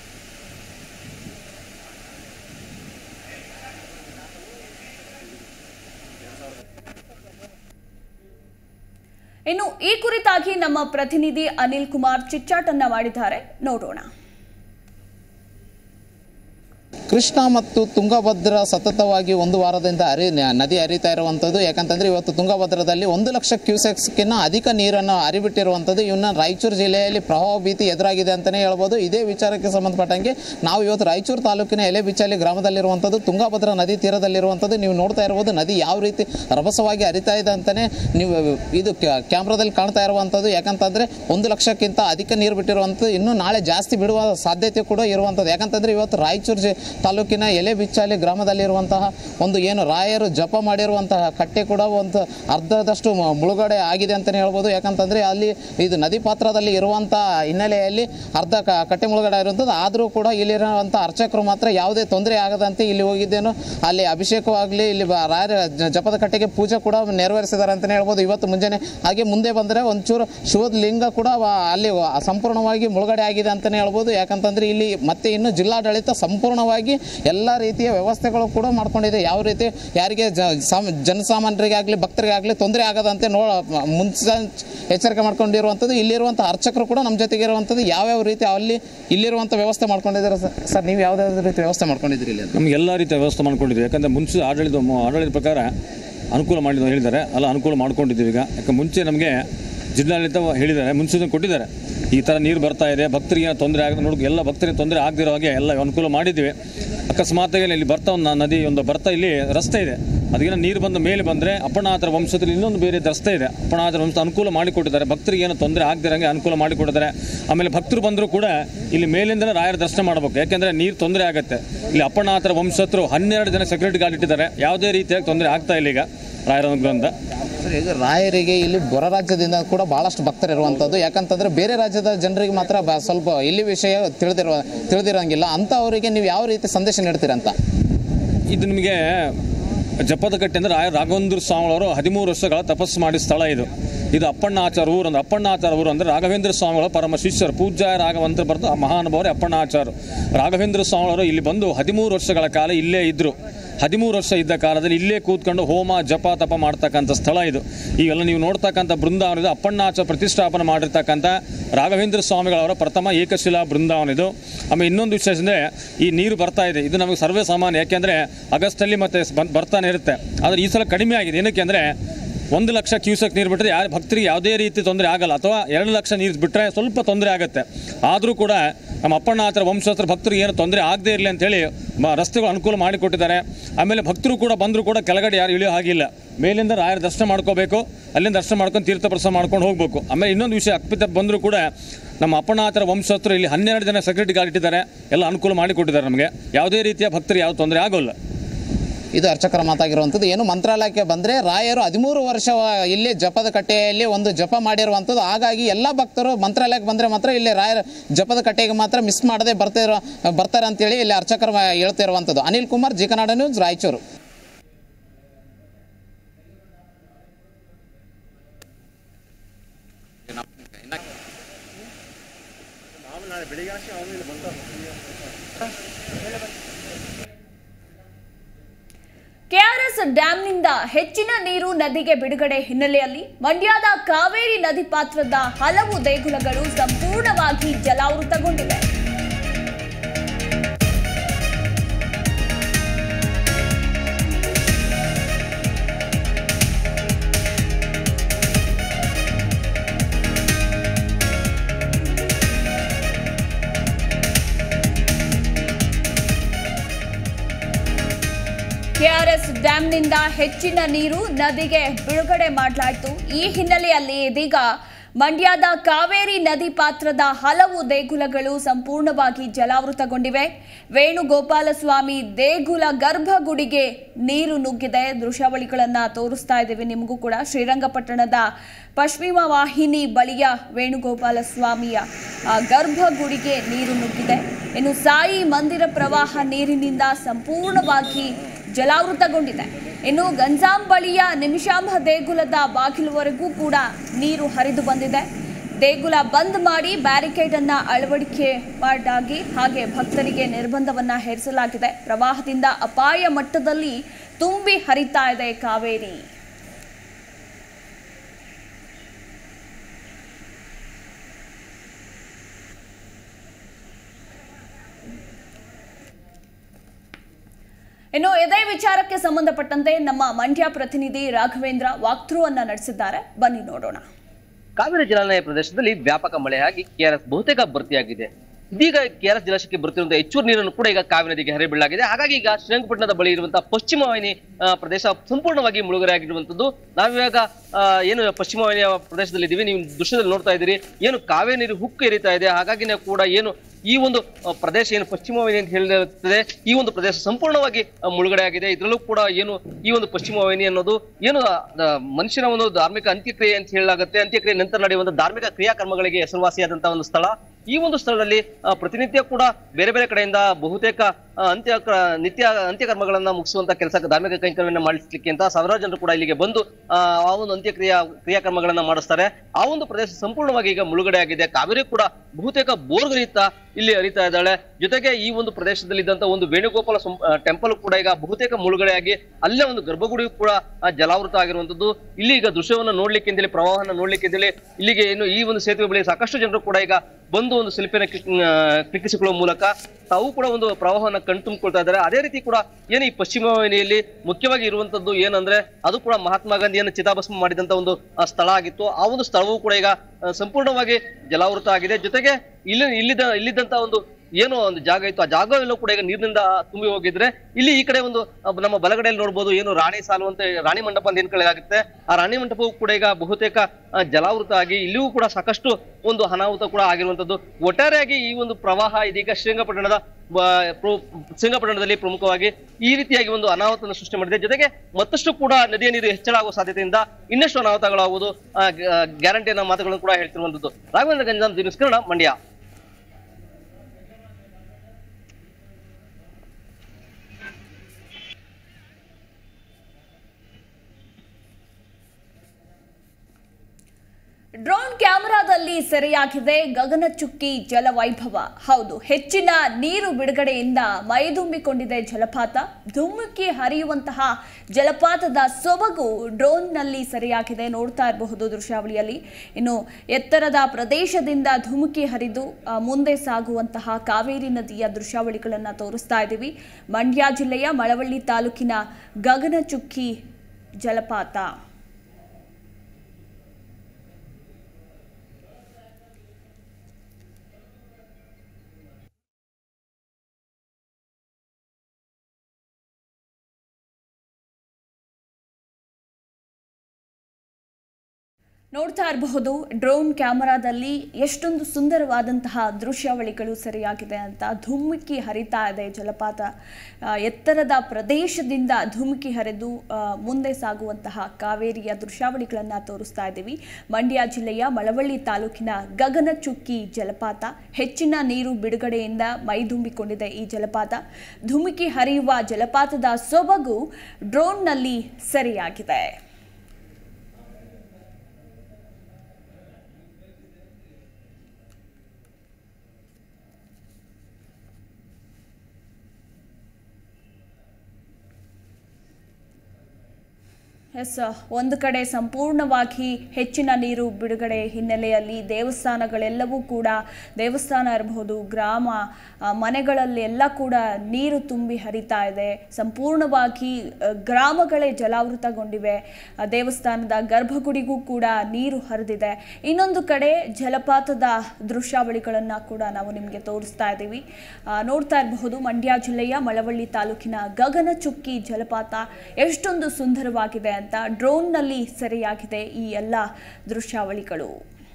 ಇನ್ನು ಈ ಕುರಿತಾಗಿ ನಮ್ಮ ಪ್ರತಿನಿಧಿ ಅನಿಲ್ ಕುಮಾರ್ ಚಿಚ್ಚಾಟನ್ನ ಮಾಡಿದ್ದಾರೆ ನೋಡೋಣ ಕೃಷ್ಣ ಮತ್ತು ತುಂಗಭದ್ರಾ ಸತತವಾಗಿ ಒಂದು ವಾರದಿಂದ ಹರಿ ನ- ನದಿ ಹರಿತಾ ಇರುವಂಥದ್ದು ಯಾಕಂತಂದ್ರೆ ಇವತ್ತು ತುಂಗಭದ್ರದಲ್ಲಿ ಒಂದು ಲಕ್ಷ ಕ್ಯೂಸೆಕ್ಸ್ಕಿನ್ನ ಅಧಿಕ ನೀರನ್ನು ಹರಿಬಿಟ್ಟಿರುವಂಥದ್ದು ಇವನ್ನ ರಾಯಚೂರು ಜಿಲ್ಲೆಯಲ್ಲಿ ಪ್ರವಾಹ ಭೀತಿ ಎದುರಾಗಿದೆ ಅಂತಲೇ ಹೇಳ್ಬೋದು ಇದೇ ವಿಚಾರಕ್ಕೆ ಸಂಬಂಧಪಟ್ಟಂಗೆ ನಾವು ಇವತ್ತು ರಾಯಚೂರು ತಾಲೂಕಿನ ಎಲೆಬಿಚ್ಚಲಿ ಗ್ರಾಮದಲ್ಲಿರುವಂಥದ್ದು ತುಂಗಭದ್ರಾ ನದಿ ತೀರದಲ್ಲಿರುವಂಥದ್ದು ನೀವು ನೋಡ್ತಾ ಇರ್ಬೋದು ನದಿ ಯಾವ ರೀತಿ ರಭಸವಾಗಿ ಹರಿತಾ ಇದೆ ಅಂತಲೇ ನೀವು ಇದು ಕ್ಯಾ- ಕ್ಯಾಮ್ರಾದಲ್ಲಿ ಕಾಣ್ತಾ ಇರುವಂಥದ್ದು ಯಾಕಂತಂದ್ರೆ ಒಂದು ಲಕ್ಷಕ್ಕಿಂತ ಅಧಿಕ ನೀರು ಬಿಟ್ಟಿರುವಂಥದ್ದು ಇನ್ನೂ ನಾಳೆ ಜಾಸ್ತಿ ಬಿಡುವ ಸಾಧ್ಯತೆ ಕೂಡ ಇರುವಂಥದ್ದು ಯಾಕಂತಂದ್ರೆ ಇವತ್ತು ರಾಯಚೂರು ಜಿ- ತಾಲೂಕಿನ ಎಲೆಬಿಚ್ಚಾಲಿ ಗ್ರಾಮದಲ್ಲಿರುವಂತಹ ಒಂದು ಏನು ರಾಯರು ಜಪ ಮಾಡಿರುವಂತಹ ಕಟ್ಟೆ ಕೂಡ ಒಂದು ಅರ್ಧದಷ್ಟು ಮ- ಮುಳುಗಡೆ ಆಗಿದೆ ಅಂತಲೇ ಹೇಳ್ಬೋದು ಯಾಕಂತಂದ್ರೆ ಅಲ್ಲಿ ಇದು ನದಿ ಪಾತ್ರದಲ್ಲಿ ಇರುವಂಥ ಹಿನ್ನೆಲೆಯಲ್ಲಿ ಅರ್ಧ ಕ- ಕಟ್ಟೆ ಮುಳುಗಡೆ ಇರುವಂಥದ್ದು ಆದರೂ ಕೂಡ ಇಲ್ಲಿರುವಂಥ ಅರ್ಚಕರು ಮಾತ್ರ ಯಾವುದೇ ತೊಂದರೆ ಆಗದಂತೆ ಇಲ್ಲಿ ಹೋಗಿದ್ದೇನು ಅಲ್ಲಿ ಅಭಿಷೇಕವಾಗಲಿ ಇಲ್ಲಿ ಬ- ರಾಯರ ಜ- ಜಪದ ಕಟ್ಟೆಗೆ ಪೂಜೆ ಕೂಡ ನೆರವೇರಿಸಿದ್ದಾರೆ ಅಂತಲೇ ಹೇಳ್ಬೋದು ಇವತ್ತು ಮುಂಜಾನೆ ಹಾಗೆ ಮುಂದೆ ಬಂದರೆ ಒಂಚೂರು ಶಿವದ ಲಿಂಗ ಕೂಡ ವ- ಅಲ್ಲಿ ವ- ಸಂಪೂರ್ಣವಾಗಿ ಮುಳುಗಡೆ ಆಗಿದೆ ಅಂತಲೇ ಹೇಳ್ಬೋದು ಯಾಕಂತಂದ್ರೆ ಇಲ್ಲಿ ಮತ್ತೆ ಇನ್ನು ಜಿಲ್ಲಾಡಳಿತ ಸಂಪೂರ್ಣವಾಗಿ ಎಲ್ಲ ರೀತಿಯ ವ್ಯವಸ್ಥೆಗಳು ಕೂಡ ಮಾಡ್ಕೊಂಡಿದೆ ಯಾವ ರೀತಿ ಯಾರಿಗೆ ಜ ಸಾಮ್ ಜನಸಾಮಾನ್ಯರಿಗಾಗಲಿ ಭಕ್ತರಿಗಾಗಲಿ ತೊಂದರೆ ಆಗದಂತೆ ನೋ ಮುಂಚೆ ಎಚ್ಚರಿಕೆ ಮಾಡ್ಕೊಂಡಿರುವಂಥದ್ದು ಇಲ್ಲಿರುವಂಥ ಅರ್ಚಕರು ಕೂಡ ನಮ್ಮ ಜೊತೆಗೆ ಇರುವಂಥದ್ದು ಯಾವ್ಯಾವ ರೀತಿ ಅಲ್ಲಿ ಇಲ್ಲಿರುವಂಥ ವ್ಯವಸ್ಥೆ ಮಾಡ್ಕೊಂಡಿದ್ದಾರೆ ಸರ್ ಸರ್ ನೀವು ಯಾವುದಾದ್ರು ರೀತಿ ವ್ಯವಸ್ಥೆ ಮಾಡ್ಕೊಂಡಿದ್ದೀರಿ ಇಲ್ಲಿ ಅಂತ ನಮ್ಗೆ ಎಲ್ಲ ರೀತಿಯ ವ್ಯವಸ್ಥೆ ಮಾಡ್ಕೊಂಡಿದ್ದೀವಿ ಯಾಕಂದರೆ ಮುಂಚೆ ಆಡಳಿತ ಆಡಳಿತ ಪ್ರಕಾರ ಅನುಕೂಲ ಮಾಡಿದ ಹೇಳಿದ್ದಾರೆ ಅಲ್ಲ ಅನುಕೂಲ ಮಾಡ್ಕೊಂಡಿದ್ದೀವಿ ಈಗ ಯಾಕೆ ಮುಂಚೆ ನಮಗೆ ಜಿಲ್ಲಾಡಳಿತ ಹೇಳಿದ್ದಾರೆ ಮುನ್ಸೂಚನೆ ಕೊಟ್ಟಿದ್ದಾರೆ ಈ ಥರ ನೀರು ಬರ್ತಾ ಇದೆ ಭಕ್ತರಿಗೆ ಏನೋ ತೊಂದರೆ ಆಗದೆ ನೋಡಿ ಎಲ್ಲ ಭಕ್ತರಿಗೆ ತೊಂದರೆ ಆಗದಿರೋ ಹಾಗೆ ಎಲ್ಲ ಅನುಕೂಲ ಮಾಡಿದ್ದೀವಿ ಅಕಸ್ಮಾತಾಗಿ ಇಲ್ಲಿ ಬರ್ತಾ ಒಂದು ನದಿ ಒಂದು ಬರ್ತಾ ಇಲ್ಲಿ ರಸ್ತೆ ಇದೆ ಅದಕ್ಕೆ ನೀರು ಬಂದ ಮೇಲೆ ಬಂದರೆ ಅಪ್ಪಣಾತರ ವಂಶದಲ್ಲಿ ಇನ್ನೊಂದು ಬೇರೆ ರಸ್ತೆ ಇದೆ ಅಪ್ಪಣಾತರ ವಂಶ ಅನುಕೂಲ ಮಾಡಿಕೊಟ್ಟಿದ್ದಾರೆ ಭಕ್ತರಿಗೆ ಏನೋ ತೊಂದರೆ ಆಗದಿರಂಗೆ ಅನುಕೂಲ ಮಾಡಿಕೊಟ್ಟಿದ್ದಾರೆ ಆಮೇಲೆ ಭಕ್ತರು ಬಂದರೂ ಕೂಡ ಇಲ್ಲಿ ಮೇಲಿಂದಲೇ ರಾಯರ ದರ್ಶನ ಮಾಡಬೇಕು ಯಾಕೆಂದರೆ ನೀರು ತೊಂದರೆ ಆಗುತ್ತೆ ಇಲ್ಲಿ ಅಪ್ಪಣಾತರ ವಂಶಸ್ಥರು ಹನ್ನೆರಡು ಜನ ಸೆಕ್ಯೂರಿಟಿ ಗಾರ್ಡ್ ಇಟ್ಟಿದ್ದಾರೆ ಯಾವುದೇ ರೀತಿಯಾಗಿ ತೊಂದರೆ ಆಗ್ತಾ ಇಲ್ಲ ಈಗ ರಾಯರ ಅನುಗ್ರಹದಿಂದ ಸರ್, ಈಗ ರಾಯರಿಗೆ ಇಲ್ಲಿ ಹೊರ ರಾಜ್ಯದಿಂದ ಕೂಡ ಬಹಳಷ್ಟು ಭಕ್ತರು ಇರುವಂಥದ್ದು ಯಾಕಂತಂದ್ರೆ ಬೇರೆ ರಾಜ್ಯದ ಜನರಿಗೆ ಮಾತ್ರ ಬ- ಸ್ವಲ್ಪ ಇಲ್ಲಿ ವಿಷಯ ತಿಳಿದಿರುವ ತಿಳಿದಿರಂಗಿಲ್ಲ ಅಂಥವರಿಗೆ ನೀವು ಯಾವ ರೀತಿ ಸಂದೇಶ ನೀಡ್ತೀರಂತ ಇದು ನಿಮಗೆ ಜಪದ ಕಟ್ಟೆ ಅಂದರೆ ರಾಯ ರಾಘವೇಂದ್ರ ಸ್ವಾಮಿಗಳವರು ಹದಿಮೂರು ವರ್ಷಗಳ ತಪಸ್ಸು ಮಾಡಿದ ಸ್ಥಳ ಇದು ಇದು ಅಪ್ಪಣ್ಣಾಚಾರ ಊರು ಅಂದ್ರೆ ಅಪ್ಪಣ್ಣಾಚಾರ ಊರು ಅಂದರೆ ರಾಘವೇಂದ್ರ ಸ್ವಾಮಿಗಳ ಪರಮ ಶಿಷ್ಯರು ಪೂಜ್ಯ ರಾಘವಂತ ಬರ್ದು ಆ ಮಹಾನುಭಾವರು ಅಪ್ಪಣ್ಣಾಚಾರ ರಾಘವೇಂದ್ರ ಸ್ವಾಮಿಗಳವರು ಇಲ್ಲಿ ಬಂದು ಹದಿಮೂರು ವರ್ಷಗಳ ಕಾಲ ಇಲ್ಲೇ ಇದ್ದರು ಹದಿಮೂರು ವರ್ಷ ಇದ್ದ ಕಾಲದಲ್ಲಿ ಇಲ್ಲೇ ಕೂತ್ಕೊಂಡು ಹೋಮ ಜಪ ತಪ ಮಾಡ್ತಕ್ಕಂಥ ಸ್ಥಳ ಇದು ಈಗೆಲ್ಲ ನೀವು ನೋಡ್ತಕ್ಕಂಥ ಬೃಂದಾವನ ಇದು ಅಪ್ಪಣ್ಣಾಚ ಪ್ರತಿಷ್ಠಾಪನೆ ಮಾಡಿರ್ತಕ್ಕಂಥ ರಾಘವೇಂದ್ರ ಸ್ವಾಮಿಗಳವರ ಪ್ರಥಮ ಏಕಶಿಲಾ ಬೃಂದಾವನ ಇದು ಆಮೇಲೆ ಇನ್ನೊಂದು ವಿಶೇಷ ಅಂದರೆ ಈ ನೀರು ಬರ್ತಾ ಇದೆ ಇದು ನಮಗೆ ಸರ್ವೇ ಸಾಮಾನ್ಯ ಯಾಕೆಂದರೆ ಆಗಸ್ಟಲ್ಲಿ ಮತ್ತೆ ಬಂದ್- ಬರ್ತಾನೆ ಇರುತ್ತೆ ಆದರೆ ಈ ಸಲ ಕಡಿಮೆ ಆಗಿದೆ ಏನಕ್ಕೆ ಅಂದರೆ ಒಂದು ಲಕ್ಷ ಕ್ಯೂಸೆಕ್ ನೀರು ಬಿಟ್ಟರೆ ಯಾರು ಭಕ್ತರಿಗೆ ಯಾವುದೇ ರೀತಿ ತೊಂದರೆ ಆಗಲ್ಲ ಅಥವಾ ಎರಡು ಲಕ್ಷ ನೀರು ಬಿಟ್ಟರೆ ಸ್ವಲ್ಪ ತೊಂದರೆ ಆಗುತ್ತೆ ಆದರೂ ಕೂಡ ನಮ್ಮ ಅಪ್ಪಣ್ಣಾತರ ವಂಶಸ್ಥರ ಭಕ್ತರಿಗೆ ಏನು ತೊಂದರೆ ಆಗದೇ ಇರಲಿ ಅಂತೇಳಿ ಮ- ರಸ್ತೆಗಳು ಅನುಕೂಲ ಮಾಡಿಕೊಟ್ಟಿದ್ದಾರೆ ಆಮೇಲೆ ಭಕ್ತರು ಕೂಡ ಬಂದರೂ ಕೂಡ ಕೆಳಗಡೆ ಯಾರು ಇಳಿಯೋ ಹಾಗಿಲ್ಲ ಮೇಲಿಂದ ರಾಯರ ದರ್ಶನ ಮಾಡ್ಕೋಬೇಕು ಅಲ್ಲಿಂದ ದರ್ಶನ ಮಾಡ್ಕೊಂಡು ತೀರ್ಥ ಪ್ರಸಾದ ಮಾಡ್ಕೊಂಡು ಹೋಗಬೇಕು ಆಮೇಲೆ ಇನ್ನೊಂದು ವಿಷಯ ಅಕ್ಪಿತ ಬಂದರೂ ಕೂಡ ನಮ್ಮ ಅಪ್ಪಣ್ಣಾತರ ವಂಶಸ್ಥರು ಇಲ್ಲಿ ಹನ್ನೆರಡು ಜನ ಸೆಕ್ಯೂರಿಟಿ ಗಾರ್ಡ್ ಇಟ್ಟಿದ್ದಾರೆ ಎಲ್ಲ ಅನುಕೂಲ ಮಾಡಿಕೊಟ್ಟಿದ್ದಾರೆ ನಮಗೆ ಯಾವುದೇ ರೀತಿಯ ಭಕ್ತರಿಗೆ ಯಾವ ತೊಂದರೆ ಆಗೋಲ್ಲ ಇದು ಅರ್ಚಕರ ಮಾತಾಗಿರುವಂಥದ್ದು ಏನು ಮಂತ್ರಾಲಯಕ್ಕೆ ಬಂದರೆ ರಾಯರು ಹದಿಮೂರು ವರ್ಷ ಇಲ್ಲಿ ಜಪದ ಕಟ್ಟೆಯಲ್ಲಿ ಒಂದು ಜಪ ಮಾಡಿರುವಂಥದ್ದು ಹಾಗಾಗಿ ಎಲ್ಲ ಭಕ್ತರು ಮಂತ್ರಾಲಯಕ್ಕೆ ಬಂದರೆ ಮಾತ್ರ ಇಲ್ಲಿ ರಾಯರ ಜಪದ ಕಟ್ಟೆಗೆ ಮಾತ್ರ ಮಿಸ್ ಮಾಡದೆ ಬರ್ತಿರೋ ಬರ್ತಾರೆ ಅಂತೇಳಿ ಇಲ್ಲಿ ಅರ್ಚಕರು ಹೇಳ್ತಿರುವಂಥದ್ದು Anil Kumar Zee Kannada news Raichur KRS ಡ್ಯಾಂನಿಂದ ಹೆಚ್ಚಿನ ನೀರು ನದಿಗೆ ಬಿಡುಗಡೆ ಹಿನ್ನೆಲೆಯಲ್ಲಿ ಮಂಡ್ಯದ ಕಾವೇರಿ ನದಿ ಪಾತ್ರದ ಹಲವು ದೇಗುಲಗಳು ಸಂಪೂರ್ಣವಾಗಿ ಜಲಾವೃತಗೊಂಡಿವೆ ಕೆಆರ್ಎಸ್ ಡ್ಯಾಂನಿಂದ ಹೆಚ್ಚಿನ ನೀರು ನದಿಗೆ ಬಿಡುಗಡೆ ಮಾಡಲಾಯಿತು ಈ ಹಿನ್ನೆಲೆಯಲ್ಲಿ ಇದೀಗ ಮಂಡ್ಯದ ಕಾವೇರಿ ನದಿ ಪಾತ್ರದ ಹಲವು ದೇಗುಲಗಳು ಸಂಪೂರ್ಣವಾಗಿ ಜಲಾವೃತಗೊಂಡಿವೆ ವೇಣುಗೋಪಾಲಸ್ವಾಮಿ ದೇಗುಲ ಗರ್ಭಗುಡಿಗೆ ನೀರು ನುಗ್ಗಿದೆ ದೃಶ್ಯಾವಳಿಗಳನ್ನ ತೋರಿಸ್ತಾ ಇದ್ದೀವಿ ನಿಮಗೂ ಕೂಡ ಶ್ರೀರಂಗಪಟ್ಟಣದ ಪಶ್ಚಿಮ ವಾಹಿನಿ ಬಳಿಯ ವೇಣುಗೋಪಾಲ ಸ್ವಾಮಿಯ ಆ, ಗರ್ಭಗುಡಿಗೆ ನೀರು ನುಗ್ಗಿದೆ ಇನ್ನು ಸಾಯಿ ಮಂದಿರ ಪ್ರವಾಹ ನೀರಿನಿಂದ ಸಂಪೂರ್ಣವಾಗಿ ಜಲಾವೃತಗೊಂಡಿದೆ ಇನ್ನು ಗಂಜಾಂ ಬಳಿಯ ನಿಮಿಷಾಂಬ ದೇಗುಲದ ಬಾಗಿಲುವರೆಗೂ ಕೂಡ ನೀರು ಹರಿದು ಬಂದಿದೆ ದೇಗುಲ ಬಂದ್ ಮಾಡಿ ಬ್ಯಾರಿಕೇಡ್ ಅನ್ನ ಅಳವಡಿಕೆ ಮಾಡಾಗಿ ಹಾಗೆ ಭಕ್ತರಿಗೆ ನಿರ್ಬಂಧವನ್ನ ಹೇರಿಸಲಾಗಿದೆ ಪ್ರವಾಹದಿಂದ ಅಪಾಯ ಮಟ್ಟದಲ್ಲಿ ತುಂಬಿ ಹರಿತಾ ಇದೆ ಕಾವೇರಿ ಇನ್ನು ಇದೇ ವಿಚಾರಕ್ಕೆ ಸಂಬಂಧಪಟ್ಟಂತೆ ನಮ್ಮ ಮಂಡ್ಯ ಪ್ರತಿನಿಧಿ ರಾಘವೇಂದ್ರ ವಾಕ್ಥ್ರೂ ಅನ್ನ ನಡೆಸಿದ್ದಾರೆ ಬನ್ನಿ ನೋಡೋಣ ಕಾವೇರಿ ಜಲಾನಯ ಪ್ರದೇಶದಲ್ಲಿ ವ್ಯಾಪಕ ಮಳೆಯಾಗಿ ಕೆಆರ್ಎಸ್ ಬಹುತೇಕ ಭರ್ತಿಯಾಗಿದೆ ಇದೀಗ ಕೆಆರ್ಎಸ್ ಜಲಾಶಯಕ್ಕೆ ಬರ್ತಿರುವಂತಹ ಹೆಚ್ಚುವರಿ ನೀರನ್ನು ಕೂಡ ಈಗ ಕಾವೇರಿ ನದಿಗೆ ಹರಿಬಿಡಲಾಗಿದೆ ಹಾಗಾಗಿ ಈಗ ಶ್ರೀರಂಗಪಟ್ಟಣದ ಬಳಿ ಇರುವಂತಹ ಪಶ್ಚಿಮ ವಾಹಿನಿ ಆ, ಪ್ರದೇಶ ಸಂಪೂರ್ಣವಾಗಿ ಮುಳುಗಡೆಯಾಗಿರುವಂತದ್ದು ನಾವಿವಾಗ ಆ, ಏನು ಪಶ್ಚಿಮ ವಾಹಿನಿಯ ಪ್ರದೇಶದಲ್ಲಿ ಇದೀವಿ ನೀವು ದೃಶ್ಯದಲ್ಲಿ ನೋಡ್ತಾ ಇದ್ದೀರಿ ಏನು ಕಾವೇರಿ ನೀರು ಹುಕ್ಕು ಎರಿತಾ ಇದೆ ಹಾಗಾಗಿನೇ ಕೂಡ ಏನು ಈ ಒಂದು ಆ, ಪ್ರದೇಶ ಏನು ಪಶ್ಚಿಮ ವಾಹಿನಿ ಅಂತ ಹೇಳಿರುತ್ತದೆ ಈ ಒಂದು ಪ್ರದೇಶ ಸಂಪೂರ್ಣವಾಗಿ ಆ, ಮುಳುಗಡೆಯಾಗಿದೆ ಇದರಲ್ಲೂ ಕೂಡ ಏನು ಈ ಒಂದು ಪಶ್ಚಿಮ ವಾಹಿನಿ ಅನ್ನೋದು ಏನು ಆ, ದ- ಮನುಷ್ಯನ ಒಂದು ಧಾರ್ಮಿಕ ಅಂತ್ಯಕ್ರಿಯೆ ಅಂತ ಹೇಳಲಾಗುತ್ತೆ ಅಂತ್ಯಕ್ರಿಯೆ ನಂತರ ನಡೆಯುವಂತ ಧಾರ್ಮಿಕ ಕ್ರಿಯಾಕರ್ಮಗಳಿಗೆ ಹೆಸರುವಾಸಿಯಾದಂತಹ ಒಂದು ಸ್ಥಳ ಈ ಒಂದು ಸ್ಥಳದಲ್ಲಿ ಆ, ಪ್ರತಿನಿತ್ಯ ಕೂಡ ಬೇರೆ ಬೇರೆ ಕಡೆಯಿಂದ ಬಹುತೇಕ ಆ, ಅಂತ್ಯ ಕ- ನಿತ್ಯ ಅಂತ್ಯಕರ್ಮಗಳನ್ನ ಮುಗಿಸುವಂತ ಕೆಲಸ ಧಾರ್ಮಿಕ ಕೈಂಕರ್ಯವನ್ನು ಮಾಡಿಸ್ಲಿಕ್ಕೆ ಅಂತ ಸಾವಿರಾರು ಜನರು ಕೂಡ ಇಲ್ಲಿಗೆ ಬಂದು ಆ ಆ ಒಂದು ಅಂತ್ಯಕ್ರಿಯಾ ಕ್ರಿಯಾಕರ್ಮಗಳನ್ನ ಮಾಡಿಸ್ತಾರೆ ಆ ಒಂದು ಪ್ರದೇಶ ಸಂಪೂರ್ಣವಾಗಿ ಈಗ ಮುಳುಗಡೆ ಆಗಿದೆ ಕಾವೇರಿ ಕೂಡ ಬಹುತೇಕ ಬೋರ್ಗರಿತ ಇಲ್ಲಿ ಹರಿತಾ ಇದ್ದಾಳೆ ಜೊತೆಗೆ ಈ ಒಂದು ಪ್ರದೇಶದಲ್ಲಿ ಇದ್ದಂತ ಒಂದು ವೇಣುಗೋಪಾಲ ಟೆಂಪಲ್ ಕೂಡ ಈಗ ಬಹುತೇಕ ಮುಳುಗಡೆಯಾಗಿ ಅಲ್ಲೇ ಒಂದು ಗರ್ಭಗುಡಿ ಕೂಡ ಆ, ಜಲಾವೃತ ಆಗಿರುವಂತದ್ದು ಇಲ್ಲಿ ಈಗ ದೃಶ್ಯವನ್ನ ನೋಡ್ಲಿಕ್ಕೆ ಅಂತೇಳಿ ಪ್ರವಾಹನ ನೋಡ್ಲಿಕ್ಕೆ ಅಂತೇಳಿ ಇಲ್ಲಿಗೆ ಏನು ಈ ಒಂದು ಸೇತುವೆ ಬಳಿ ಸಾಕಷ್ಟು ಜನರು ಕೂಡ ಈಗ ಬಂದು ಒಂದು ಸೆಲ್ಫಿನ ಕ್ಲಿಕ್ಕಿಸಿಕೊಳ್ಳುವ ಮೂಲಕ ತಾವು ಕೂಡ ಒಂದು ಪ್ರವಾಹವನ್ನ ಕಣ್ತುಂಬಿಕೊಳ್ತಾ ಇದ್ದಾರೆ ಅದೇ ರೀತಿ ಕೂಡ ಏನು ಈ ಪಶ್ಚಿಮ ವಾಹಿನಿಯಲ್ಲಿ ಮುಖ್ಯವಾಗಿ ಇರುವಂತದ್ದು ಏನಂದ್ರೆ ಅದು ಕೂಡ ಮಹಾತ್ಮ ಗಾಂಧಿಯನ್ನು ಚಿತಾಭಸ್ಮ ಮಾಡಿದಂತ ಒಂದು ಆ, ಸ್ಥಳ ಆಗಿತ್ತು ಆ ಒಂದು ಸ್ಥಳವೂ ಕೂಡ ಈಗ ಆ, ಸಂಪೂರ್ಣವಾಗಿ ಜಲಾವೃತ ಆಗಿದೆ ಜೊತೆಗೆ ಇಲ್ಲಿ ಇಲ್ಲಿದ್ದ ಇಲ್ಲಿದ್ದಂತ ಒಂದು ಏನೋ ಒಂದು ಜಾಗ ಇತ್ತು ಆ ಜಾಗವೆಲ್ಲೂ ಕೂಡ ಈಗ ನೀರಿನಿಂದ ತುಂಬಿ ಹೋಗಿದ್ರೆ ಇಲ್ಲಿ ಈ ಕಡೆ ಒಂದು ಅಹ್, ನಮ್ಮ ಬಲಗಡೆಯಲ್ಲಿ ನೋಡ್ಬೋದು ಏನು ರಾಣಿ ಸಾಲು ಅಂತ ರಾಣಿ ಮಂಟಪ ಅಂತ ಏನ್ ಕಳೆಯಾಗುತ್ತೆ ಆ ರಾಣಿ ಮಂಟಪವು ಕೂಡ ಈಗ ಬಹುತೇಕ ಅಹ್, ಜಲಾವೃತ ಆಗಿ ಇಲ್ಲಿಯೂ ಕೂಡ ಸಾಕಷ್ಟು ಒಂದು ಅನಾಹುತ ಕೂಡ ಆಗಿರುವಂತದ್ದು ಒಟ್ಟಾರೆಯಾಗಿ ಈ ಒಂದು ಪ್ರವಾಹ ಇದೀಗ ಶ್ರೀರಂಗಪಟ್ಟಣದ ಬ- ಪ್ರ- ಶ್ರೀರಂಗಪಟ್ಟಣದಲ್ಲಿ ಪ್ರಮುಖವಾಗಿ ಈ ರೀತಿಯಾಗಿ ಒಂದು ಅನಾಹುತವನ್ನು ಸೃಷ್ಟಿ ಮಾಡಿದೆ ಜೊತೆಗೆ ಮತ್ತಷ್ಟು ಕೂಡ ನದಿಯ ನೀರು ಹೆಚ್ಚಳ ಆಗುವ ಸಾಧ್ಯತೆಯಿಂದ ಇನ್ನಷ್ಟು ಅನಾಹುತಗಳಾಗುವುದು ಗ್ಯಾರಂಟಿ ಅನ್ನೋ ಮಾತುಗಳನ್ನು ಕೂಡ ಹೇಳ್ತಿರುವಂತದ್ದು ರಾಘವೇಂದ್ರ ಗಂಜಾಮ್ ನ್ಯೂಸ್ ಕನ್ನಡ ಮಂಡ್ಯ ಡ್ರೋನ್ ಕ್ಯಾಮೆರಾದಲ್ಲಿ ಸೆರೆಯಾಗಿದೆ ಗಗನಚುಕ್ಕಿ ಜಲವೈಭವ ಹೌದು ಹೆಚ್ಚಿನ ನೀರು ಬಿಡುಗಡೆಯಿಂದ ಮೈದುಂಬಿಕೊಂಡಿದೆ ಜಲಪಾತ ಧುಮುಕಿ ಹರಿಯುವಂತಹ ಜಲಪಾತದ ಸೊಬಗು ಡ್ರೋನ್ನಲ್ಲಿ ಸೆರೆಯಾಗಿದೆ ನೋಡ್ತಾ ಇರಬಹುದು ದೃಶ್ಯಾವಳಿಯಲ್ಲಿ ಇನ್ನು ಎತ್ತರದ ಪ್ರದೇಶದಿಂದ ಧುಮುಕಿ ಹರಿದು ಆ, ಮುಂದೆ ಸಾಗುವಂತಹ ಕಾವೇರಿ ನದಿಯ ದೃಶ್ಯಾವಳಿಗಳನ್ನು ತೋರಿಸ್ತಾ ಇದ್ದೀವಿ ಮಂಡ್ಯ ಜಿಲ್ಲೆಯ ಮಳವಳ್ಳಿ ತಾಲೂಕಿನ ಗಗನಚುಕ್ಕಿ ಜಲಪಾತ ನೋಡ್ತಾ ಇರಬಹುದು ಡ್ರೋನ್ ಕ್ಯಾಮರಾದಲ್ಲಿ ಎಷ್ಟೊಂದು ಸುಂದರವಾದಂತಹ ದೃಶ್ಯಾವಳಿಗಳು ಸರಿಯಾಗಿದೆ ಅಂತ ಧುಮುಕಿ ಹರಿತಾ ಇದೆ ಜಲಪಾತ ಆ, ಎತ್ತರದ ಪ್ರದೇಶದಿಂದ ಧುಮುಕಿ ಹರಿದು ಆ, ಮುಂದೆ ಸಾಗುವಂತಹ ಕಾವೇರಿಯ ದೃಶ್ಯಾವಳಿಗಳನ್ನು ತೋರಿಸ್ತಾ ಇದ್ದೀವಿ ಮಂಡ್ಯ ಜಿಲ್ಲೆಯ ಮಳವಳ್ಳಿ ತಾಲೂಕಿನ ಗಗನಚುಕ್ಕಿ ಜಲಪಾತ ಹೆಚ್ಚಿನ ನೀರು ಬಿಡುಗಡೆಯಿಂದ ಮೈದುಂಬಿಕೊಂಡಿದೆ ಈ ಜಲಪಾತ ಧುಮುಕಿ ಹರಿಯುವ ಜಲಪಾತದ ಸೊಬಗು ಡ್ರೋನ್ನಲ್ಲಿ ಸರಿಯಾಗಿದೆ ಎಸ್ ಒಂದು ಕಡೆ ಸಂಪೂರ್ಣವಾಗಿ ಹೆಚ್ಚಿನ ನೀರು ಬಿಡುಗಡೆ ಹಿನ್ನೆಲೆಯಲ್ಲಿ ದೇವಸ್ಥಾನಗಳೆಲ್ಲವೂ ಕೂಡ ದೇವಸ್ಥಾನ ಇರಬಹುದು ಗ್ರಾಮ ಆ, ಮನೆಗಳಲ್ಲಿ ಎಲ್ಲ ಕೂಡ ನೀರು ತುಂಬಿ ಹರಿತಾ ಇದೆ ಸಂಪೂರ್ಣವಾಗಿ ಆ, ಗ್ರಾಮಗಳೇ ಜಲಾವೃತಗೊಂಡಿವೆ ಆ, ದೇವಸ್ಥಾನದ ಗರ್ಭಗುಡಿಗೂ ಕೂಡ ನೀರು ಹರಿದಿದೆ ಇನ್ನೊಂದು ಕಡೆ ಜಲಪಾತದ ದೃಶ್ಯಾವಳಿಗಳನ್ನು ಕೂಡ ನಾವು ನಿಮಗೆ ತೋರಿಸ್ತಾ ಇದ್ದೀವಿ ಆ, ನೋಡ್ತಾ ಇರಬಹುದು ಮಂಡ್ಯ ಜಿಲ್ಲೆಯ ಮಳವಳ್ಳಿ ತಾಲೂಕಿನ ಗಗನಚುಕ್ಕಿ ಜಲಪಾತ ಎಷ್ಟೊಂದು ಸುಂದರವಾಗಿದೆ ಅಂತ ಡ್ರೋನ್ನಲ್ಲಿ ಸೆರೆಯಾಗಿದೆ ಈ ಎಲ್ಲ ದೃಶ್ಯಾವಳಿಗಳು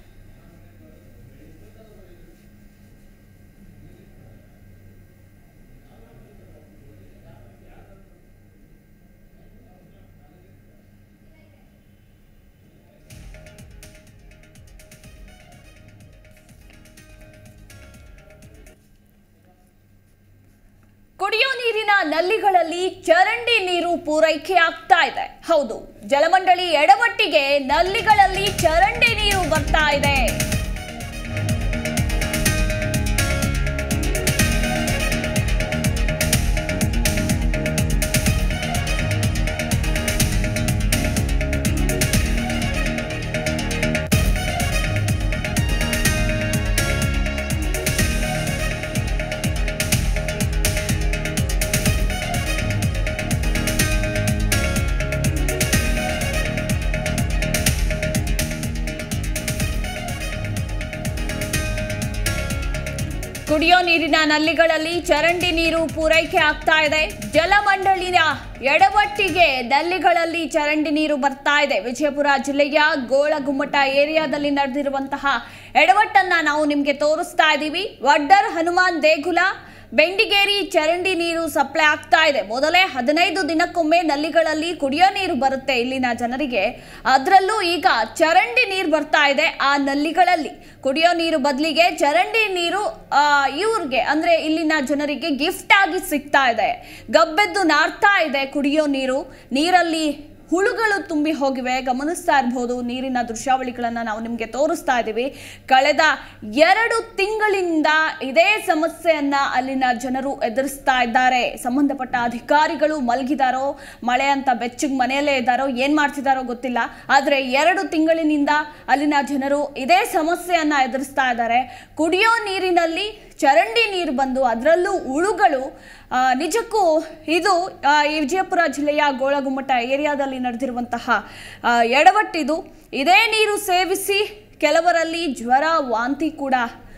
ಕುಡಿಯೋ ನೀರಿನ ನಲ್ಲಿಗಳಲ್ಲಿ ಚರಂಡಿ ನೀರು ಪೂರೈಕೆ ಆಗ್ತಾ ಇದೆ ಹೌದು ಜಲಮಂಡಳಿ ಎಡವಟ್ಟಿಗೆ ನಲ್ಲಿಗಳಲ್ಲಿ ಚರಂಡಿ ನೀರು ಬರ್ತಾ ಇದೆ ಕುಡಿಯೋ ನೀರಿನ ನಲ್ಲಿಗಳಲ್ಲಿ ಚರಂಡಿ ನೀರು ಪೂರೈಕೆ ಆಗ್ತಾ ಇದೆ ಜಲಮಂಡಳಿನ ಎಡವಟ್ಟಿಗೆ ನಲ್ಲಿಗಳಲ್ಲಿ ಚರಂಡಿ ನೀರು ಬರ್ತಾ ಇದೆ ವಿಜಯಪುರ ಜಿಲ್ಲೆಯ ಗೋಳಗುಮ್ಮಟ ಏರಿಯಾದಲ್ಲಿ ನಡೆದಿರುವಂತಹ ಎಡವಟ್ಟನ್ನ ನಾವು ನಿಮಗೆ ತೋರಿಸ್ತಾ ಇದ್ದೀವಿ ವಡ್ಡರ್ ಹನುಮಾನ್ ದೇಗುಲ ಬೆಂಡಿಗೇರಿ ಚರಂಡಿ ನೀರು ಸಪ್ಲೈ ಆಗ್ತಾ ಇದೆ ಮೊದಲೇ ಹದಿನೈದು ದಿನಕ್ಕೊಮ್ಮೆ ನಲ್ಲಿಗಳಲ್ಲಿ ಕುಡಿಯೋ ನೀರು ಬರುತ್ತೆ ಇಲ್ಲಿನ ಜನರಿಗೆ ಅದರಲ್ಲೂ ಈಗ ಚರಂಡಿ ನೀರು ಬರ್ತಾ ಇದೆ ಆ ನಲ್ಲಿಗಳಲ್ಲಿ ಕುಡಿಯೋ ನೀರು ಬದಲಿಗೆ ಚರಂಡಿ ನೀರು ಆ, ಇವ್ರಿಗೆ ಅಂದ್ರೆ ಇಲ್ಲಿನ ಜನರಿಗೆ ಗಿಫ್ಟ್ ಆಗಿ ಸಿಗ್ತಾ ಇದೆ ಗಬ್ಬೆದ್ದು ನಾರ್ತಾ ಇದೆ ಕುಡಿಯೋ ನೀರು ನೀರಲ್ಲಿ ಹುಳುಗಳು ತುಂಬಿ ಹೋಗಿವೆ ಗಮನಿಸ್ತಾ ಇರಬಹುದು ನೀರಿನ ದೃಶ್ಯಾವಳಿಗಳನ್ನು ನಾವು ನಿಮಗೆ ತೋರಿಸ್ತಾ ಇದ್ದೀವಿ ಕಳೆದ ಎರಡು ತಿಂಗಳಿಂದ ಇದೇ ಸಮಸ್ಯೆಯನ್ನ ಅಲ್ಲಿನ ಜನರು ಎದುರಿಸ್ತಾ ಇದ್ದಾರೆ ಸಂಬಂಧಪಟ್ಟ ಅಧಿಕಾರಿಗಳು ಮಲಗಿದಾರೋ ಮಳೆ ಅಂತ ಬೆಚ್ಚಗೆ ಮನೆಯಲ್ಲೇ ಇದ್ದಾರೋ ಏನ್ ಮಾಡ್ತಿದ್ದಾರೋ ಗೊತ್ತಿಲ್ಲ ಆದ್ರೆ ಎರಡು ತಿಂಗಳಿನಿಂದ ಅಲ್ಲಿನ ಜನರು ಇದೇ ಸಮಸ್ಯೆಯನ್ನ ಎದುರಿಸ್ತಾ ಇದ್ದಾರೆ ಕುಡಿಯೋ ನೀರಿನಲ್ಲಿ ಚರಂಡಿ ನೀರು ಬಂದು ಅದರಲ್ಲೂ ಹುಳುಗಳು ಆ, ನಿಜಕ್ಕೂ ಇದು ಆ, ಈ ವಿಜಯಪುರ ಜಿಲ್ಲೆಯ ಗೋಳಗುಮ್ಮಟ ಏರಿಯಾದಲ್ಲಿ ನಡೆದಿರುವಂತಹ ಆ, ಎಡವಟ್ಟಿದು ಇದೇ ನೀರು ಸೇವಿಸಿ ಕೆಲವರಲ್ಲಿ ಜ್ವರ ವಾಂತಿ ಕೂಡ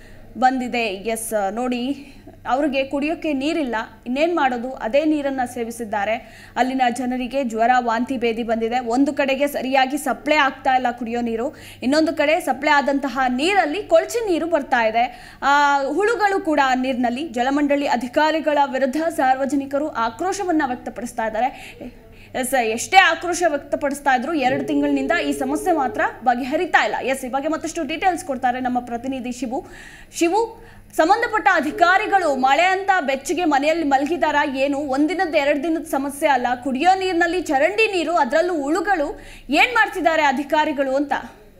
ಬಂದಿದೆ ಎಸ್ ನೋಡಿ ಅವ್ರಿಗೆ ಕುಡಿಯೋಕ್ಕೆ ನೀರಿಲ್ಲ ಇನ್ನೇನು ಮಾಡೋದು ಅದೇ ನೀರನ್ನು ಸೇವಿಸಿದ್ದಾರೆ ಅಲ್ಲಿನ ಜನರಿಗೆ ಜ್ವರ ವಾಂತಿ ಭೇದಿ ಬಂದಿದೆ ಒಂದು ಕಡೆಗೆ ಸರಿಯಾಗಿ ಸಪ್ಲೈ ಆಗ್ತಾ ಇಲ್ಲ ಕುಡಿಯೋ ನೀರು ಇನ್ನೊಂದು ಕಡೆ ಸಪ್ಲೈ ಆದಂತಹ ನೀರಲ್ಲಿ ಕೊಳಚೆ ನೀರು ಬರ್ತಾ ಇದೆ ಆ, ಹುಳುಗಳು ಕೂಡ ಆ ನೀರಿನಲ್ಲಿ ಜಲಮಂಡಳಿ ಅಧಿಕಾರಿಗಳ ವಿರುದ್ಧ ಸಾರ್ವಜನಿಕರು ಆಕ್ರೋಶವನ್ನು ವ್ಯಕ್ತಪಡಿಸ್ತಾ ಇದ್ದಾರೆ ಎಸ್ ಎಷ್ಟೇ ಆಕ್ರೋಶ ವ್ಯಕ್ತಪಡಿಸ್ತಾ ಇದ್ರು ಎರಡು ತಿಂಗಳಿನಿಂದ ಈ ಸಮಸ್ಯೆ ಮಾತ್ರ ಬಗೆಹರಿತಾ ಇಲ್ಲ ಎಸ್ ಈ ಬಗ್ಗೆ ಮತ್ತಷ್ಟು ಡೀಟೇಲ್ಸ್ ಕೊಡ್ತಾರೆ ನಮ್ಮ ಪ್ರತಿನಿಧಿ ಶಿವು ಶಿವು ಸಂಬಂಧಪಟ್ಟ ಅಧಿಕಾರಿಗಳು ಮಳೆ ಅಂತ ಬೆಚ್ಚಗೆ ಮನೆಯಲ್ಲಿ ಮಲಗಿದಾರ ಏನು ಒಂದಿನದ ಎರಡು ದಿನದ ಸಮಸ್ಯೆ ಅಲ್ಲ ಕುಡಿಯೋ ನೀರಿನಲ್ಲಿ ಚರಂಡಿ ನೀರು ಅದರಲ್ಲೂ ಹುಳುಗಳು ಏನ್ ಮಾಡ್ತಿದ್ದಾರೆ ಅಧಿಕಾರಿಗಳು ಅಂತ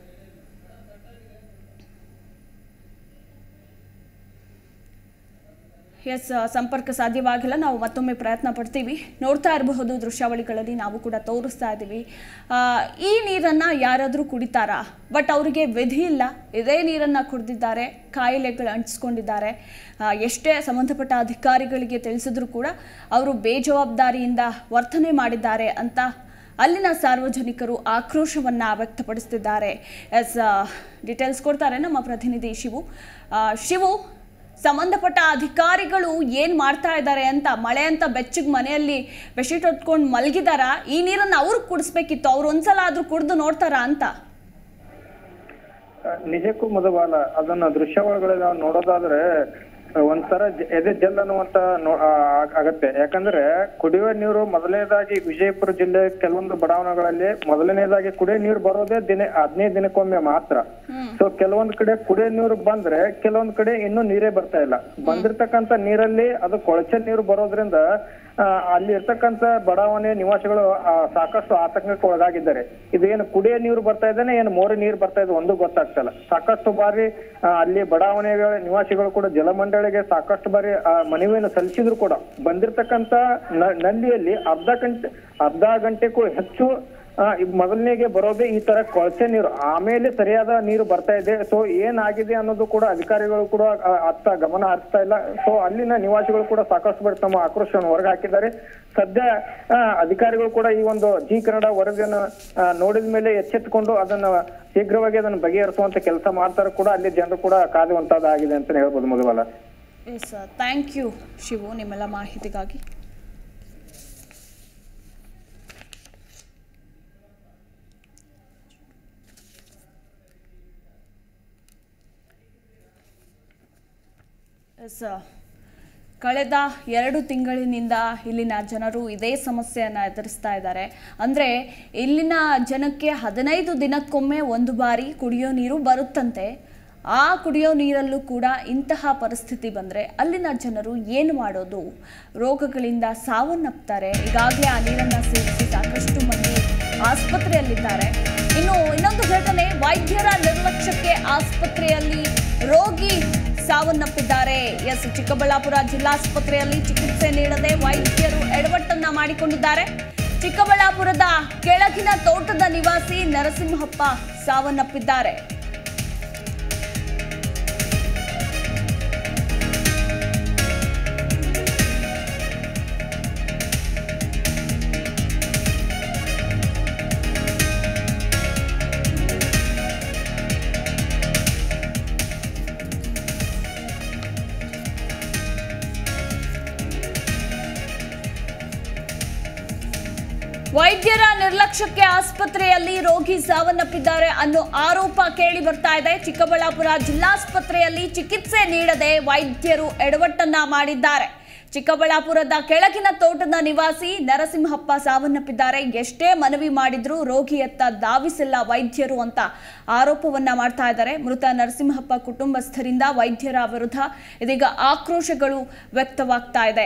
ಎಸ್ ಸಂಪರ್ಕ ಸಾಧ್ಯವಾಗಿಲ್ಲ ನಾವು ಮತ್ತೊಮ್ಮೆ ಪ್ರಯತ್ನ ಪಡ್ತೀವಿ ನೋಡ್ತಾ ಇರಬಹುದು ದೃಶ್ಯಾವಳಿಗಳಲ್ಲಿ ನಾವು ಕೂಡ ತೋರಿಸ್ತಾ ಇದ್ದೀವಿ ಆ, ಈ ನೀರನ್ನು ಯಾರಾದರೂ ಕುಡಿತಾರಾ ಬಟ್ ಅವರಿಗೆ ವಿಧಿ ಇಲ್ಲ ಇದೇ ನೀರನ್ನು ಕುಡಿದಿದ್ದಾರೆ ಕಾಯಿಲೆಗಳು ಅಂಟಿಸ್ಕೊಂಡಿದ್ದಾರೆ ಆ, ಎಷ್ಟೇ ಸಂಬಂಧಪಟ್ಟ ಅಧಿಕಾರಿಗಳಿಗೆ ತಿಳಿಸಿದ್ರು ಕೂಡ ಅವರು ಬೇಜವಾಬ್ದಾರಿಯಿಂದ ವರ್ತನೆ ಮಾಡಿದ್ದಾರೆ ಅಂತ ಅಲ್ಲಿನ ಸಾರ್ವಜನಿಕರು ಆಕ್ರೋಶವನ್ನ ವ್ಯಕ್ತಪಡಿಸುತ್ತಿದ್ದಾರೆ ಎಸ್ ಡೀಟೇಲ್ಸ್ ಕೊಡ್ತಾರೆ ನಮ್ಮ ಪ್ರತಿನಿಧಿ ಶಿವು ಆ, ಶಿವು ಸಂಬಂಧಪಟ್ಟ ಅಧಿಕಾರಿಗಳು ಏನ್ ಮಾಡ್ತಾ ಇದ್ದಾರೆ ಅಂತ ಮಳೆ ಅಂತ ಬೆಚ್ಚಗ್ ಮನೆಯಲ್ಲಿ ಬೆಡ್ಶೀಟ್ ಹೊತ್ಕೊಂಡು ಮಲಗಿದಾರ ಈ ನೀರನ್ನು ಅವ್ರಿಗೆ ಕುಡಿಸ್ಬೇಕಿತ್ತು ಅವ್ರು ಒಂದ್ಸಲ ಆದ್ರೂ ಕುಡಿದು ನೋಡ್ತಾರಾ ಅಂತ ನಿಜಕ್ಕೂ ಮಧುಬಾಲ ಅದನ್ನ ದೃಶ್ಯಾವಳಿಗಳು ನಾವು ನೋಡೋದಾದ್ರೆ ಒಂಥರ ಜ- ಎದೆ ಜಲ್ ಅನ್ನುವಂತ ನೋ- ಆ, ಆಗ್- ಆಗತ್ತೆ ಯಾಕಂದ್ರೆ ಕುಡಿಯುವ ನೀರು ಮೊದಲನೇದಾಗಿ ವಿಜಯಪುರ ಜಿಲ್ಲೆ ಕೆಲವೊಂದು ಬಡಾವಣೆಗಳಲ್ಲಿ ಮೊದಲನೇದಾಗಿ ಕುಡಿಯೋ ನೀರು ಬರೋದೇ ದಿನ ಹದಿನೈದು ದಿನಕ್ಕೊಮ್ಮೆ ಮಾತ್ರ ಸೊ ಕೆಲವೊಂದ್ ಕಡೆ ಕುಡಿಯೋ ನೀರು ಬಂದ್ರೆ ಕೆಲವೊಂದ್ ಕಡೆ ಇನ್ನೂ ನೀರೇ ಬರ್ತಾ ಇಲ್ಲ ಬಂದಿರ್ತಕ್ಕಂತ ನೀರಲ್ಲಿ ಅದು ಕೊಳಚೆ ನೀರು ಬರೋದ್ರಿಂದ ಆ, ಅಲ್ಲಿ ಇರ್ತಕ್ಕಂತ ಬಡಾವಣೆ ನಿವಾಸಿಗಳು ಆ, ಸಾಕಷ್ಟು ಆತಂಕಕ್ಕೆ ಒಳಗಾಗಿದ್ದಾರೆ ಇದೇನು ಕುಡಿಯೋ ನೀರು ಬರ್ತಾ ಇದ್ದಾನೆ ಏನು ಮೋರಿ ನೀರು ಬರ್ತಾ ಇದೆ ಒಂದು ಗೊತ್ತಾಗ್ತಿಲ್ಲ ಸಾಕಷ್ಟು ಬಾರಿ ಆ, ಅಲ್ಲಿ ಬಡಾವಣೆಗಳ ನಿವಾಸಿಗಳು ಕೂಡ ಜಲಮಂಡಳಿಗೆ ಸಾಕಷ್ಟು ಬಾರಿ ಆ, ಮನವಿಯನ್ನು ಸಲ್ಲಿಸಿದ್ರು ಕೂಡ ಬಂದಿರ್ತಕ್ಕಂತ ನ- ನಲ್ಲಿಯಲ್ಲಿ ಅರ್ಧ ಗಂಟೆ ಅರ್ಧ ಗಂಟೆಗೂ ಹೆಚ್ಚು ಆ, ಈ ಮೊದಲನೇಗೆ ಬರೋದೇ ಈ ತರ ಕೊಳಚೆ ನೀರು ಆಮೇಲೆ ಸರಿಯಾದ ನೀರು ಬರ್ತಾ ಇದೆ ಸೊ ಏನಾಗಿದೆ ಅನ್ನೋದು ಕೂಡ ಅಧಿಕಾರಿಗಳು ಕೂಡ ಆ, ಅತ್ತ ಗಮನ ಹರಿಸ್ತಾ ಇಲ್ಲ ಸೊ ಅಲ್ಲಿನ ನಿವಾಸಿಗಳು ಕೂಡ ಸಾಕಷ್ಟು ಬಾರಿ ತಮ್ಮ ಆಕ್ರೋಶವನ್ನು ಹೊರಗೆ ಹಾಕಿದ್ದಾರೆ ಸದ್ಯ ಆ, ಅಧಿಕಾರಿಗಳು ಕೂಡ ಈ ಒಂದು ಜಿ ಕನ್ನಡ ವರದಿಯನ್ನು ಆ, ನೋಡಿದ ಮೇಲೆ ಎಚ್ಚೆತ್ತುಕೊಂಡು ಅದನ್ನ ಶೀಘ್ರವಾಗಿ ಅದನ್ನು ಬಗೆಹರಿಸುವಂತ ಕೆಲಸ ಮಾಡ್ತಾರೆ ಕೂಡ ಅಲ್ಲಿ ಜನರು ಕೂಡ ಕಾದುವಂತದ್ದಾಗಿದೆ ಅಂತ ಹೇಳ್ಬೋದು Madhubala yes thank you Shivu ನಿಮ್ಮೆಲ್ಲ ಮಾಹಿತಿಗಾಗಿ ಎಸ್ ಕಳೆದ ಎರಡು ತಿಂಗಳಿನಿಂದ ಇಲ್ಲಿನ ಜನರು ಇದೇ ಸಮಸ್ಯೆಯನ್ನು ಎದುರಿಸ್ತಾ ಇದ್ದಾರೆ ಅಂದರೆ ಇಲ್ಲಿನ ಜನಕ್ಕೆ ಹದಿನೈದು ದಿನಕ್ಕೊಮ್ಮೆ ಒಂದು ಬಾರಿ ಕುಡಿಯೋ ನೀರು ಬರುತ್ತಂತೆ ಆ ಕುಡಿಯೋ ನೀರಲ್ಲೂ ಕೂಡ ಇಂತಹ ಪರಿಸ್ಥಿತಿ ಬಂದರೆ ಅಲ್ಲಿನ ಜನರು ಏನು ಮಾಡೋದು ರೋಗಗಳಿಂದ ಸಾವನ್ನಪ್ತಾರೆ ಈಗಾಗಲೇ ಆ ನೀರನ್ನು ಸೇವಿಸಿ ಸಾಕಷ್ಟು ಮಂದಿ ಆಸ್ಪತ್ರೆಯಲ್ಲಿದ್ದಾರೆ ಇನ್ನು ಇನ್ನೊಂದು ಘಟನೆ ವೈದ್ಯರ ನಿರ್ಲಕ್ಷ್ಯಕ್ಕೆ ಆಸ್ಪತ್ರೆಯಲ್ಲಿ ರೋಗಿ ಸಾವನ್ನಪ್ಪಿದ್ದಾರೆ ಎಸ್ ಚಿಕ್ಕಬಳ್ಳಾಪುರ ಜಿಲ್ಲಾಸ್ಪತ್ರೆಯಲ್ಲಿ ಚಿಕಿತ್ಸೆ ನೀಡದೆ ವೈದ್ಯರು ಎಡವಟ್ಟನ್ನ ಮಾಡಿಕೊಂಡಿದ್ದಾರೆ ಚಿಕ್ಕಬಳ್ಳಾಪುರದ ಕೆಳಗಿನ ತೋಟದ ನಿವಾಸಿ ನರಸಿಂಹಪ್ಪ ಸಾವನ್ನಪ್ಪಿದ್ದಾರೆ ವೈದ್ಯರ ನಿರ್ಲಕ್ಷ್ಯಕ್ಕೆ ಆಸ್ಪತ್ರೆಯಲ್ಲಿ ರೋಗಿ ಸಾವನ್ನಪ್ಪಿದ್ದಾರೆ ಅನ್ನೋ ಆರೋಪ ಕೇಳಿ ಬರ್ತಾ ಇದೆ ಚಿಕ್ಕಬಳ್ಳಾಪುರ ಜಿಲ್ಲಾಸ್ಪತ್ರೆಯಲ್ಲಿ ಚಿಕಿತ್ಸೆ ನೀಡದೆ ವೈದ್ಯರು ಎಡವಟ್ಟನ್ನ ಮಾಡಿದ್ದಾರೆ ಚಿಕ್ಕಬಳ್ಳಾಪುರದ ಕೆಳಗಿನ ತೋಟದ ನಿವಾಸಿ ನರಸಿಂಹಪ್ಪ ಸಾವನ್ನಪ್ಪಿದ್ದಾರೆ ಎಷ್ಟೇ ಮನವಿ ಮಾಡಿದ್ರೂ ರೋಗಿಯತ್ತ ಧಾವಿಸಿಲ್ಲ ವೈದ್ಯರು ಅಂತ ಆರೋಪವನ್ನ ಮಾಡ್ತಾ ಇದ್ದಾರೆ ಮೃತ ನರಸಿಂಹಪ್ಪ ಕುಟುಂಬಸ್ಥರಿಂದ ವೈದ್ಯರ ವಿರುದ್ಧ ಇದೀಗ ಆಕ್ರೋಶಗಳು ವ್ಯಕ್ತವಾಗ್ತಾ ಇದೆ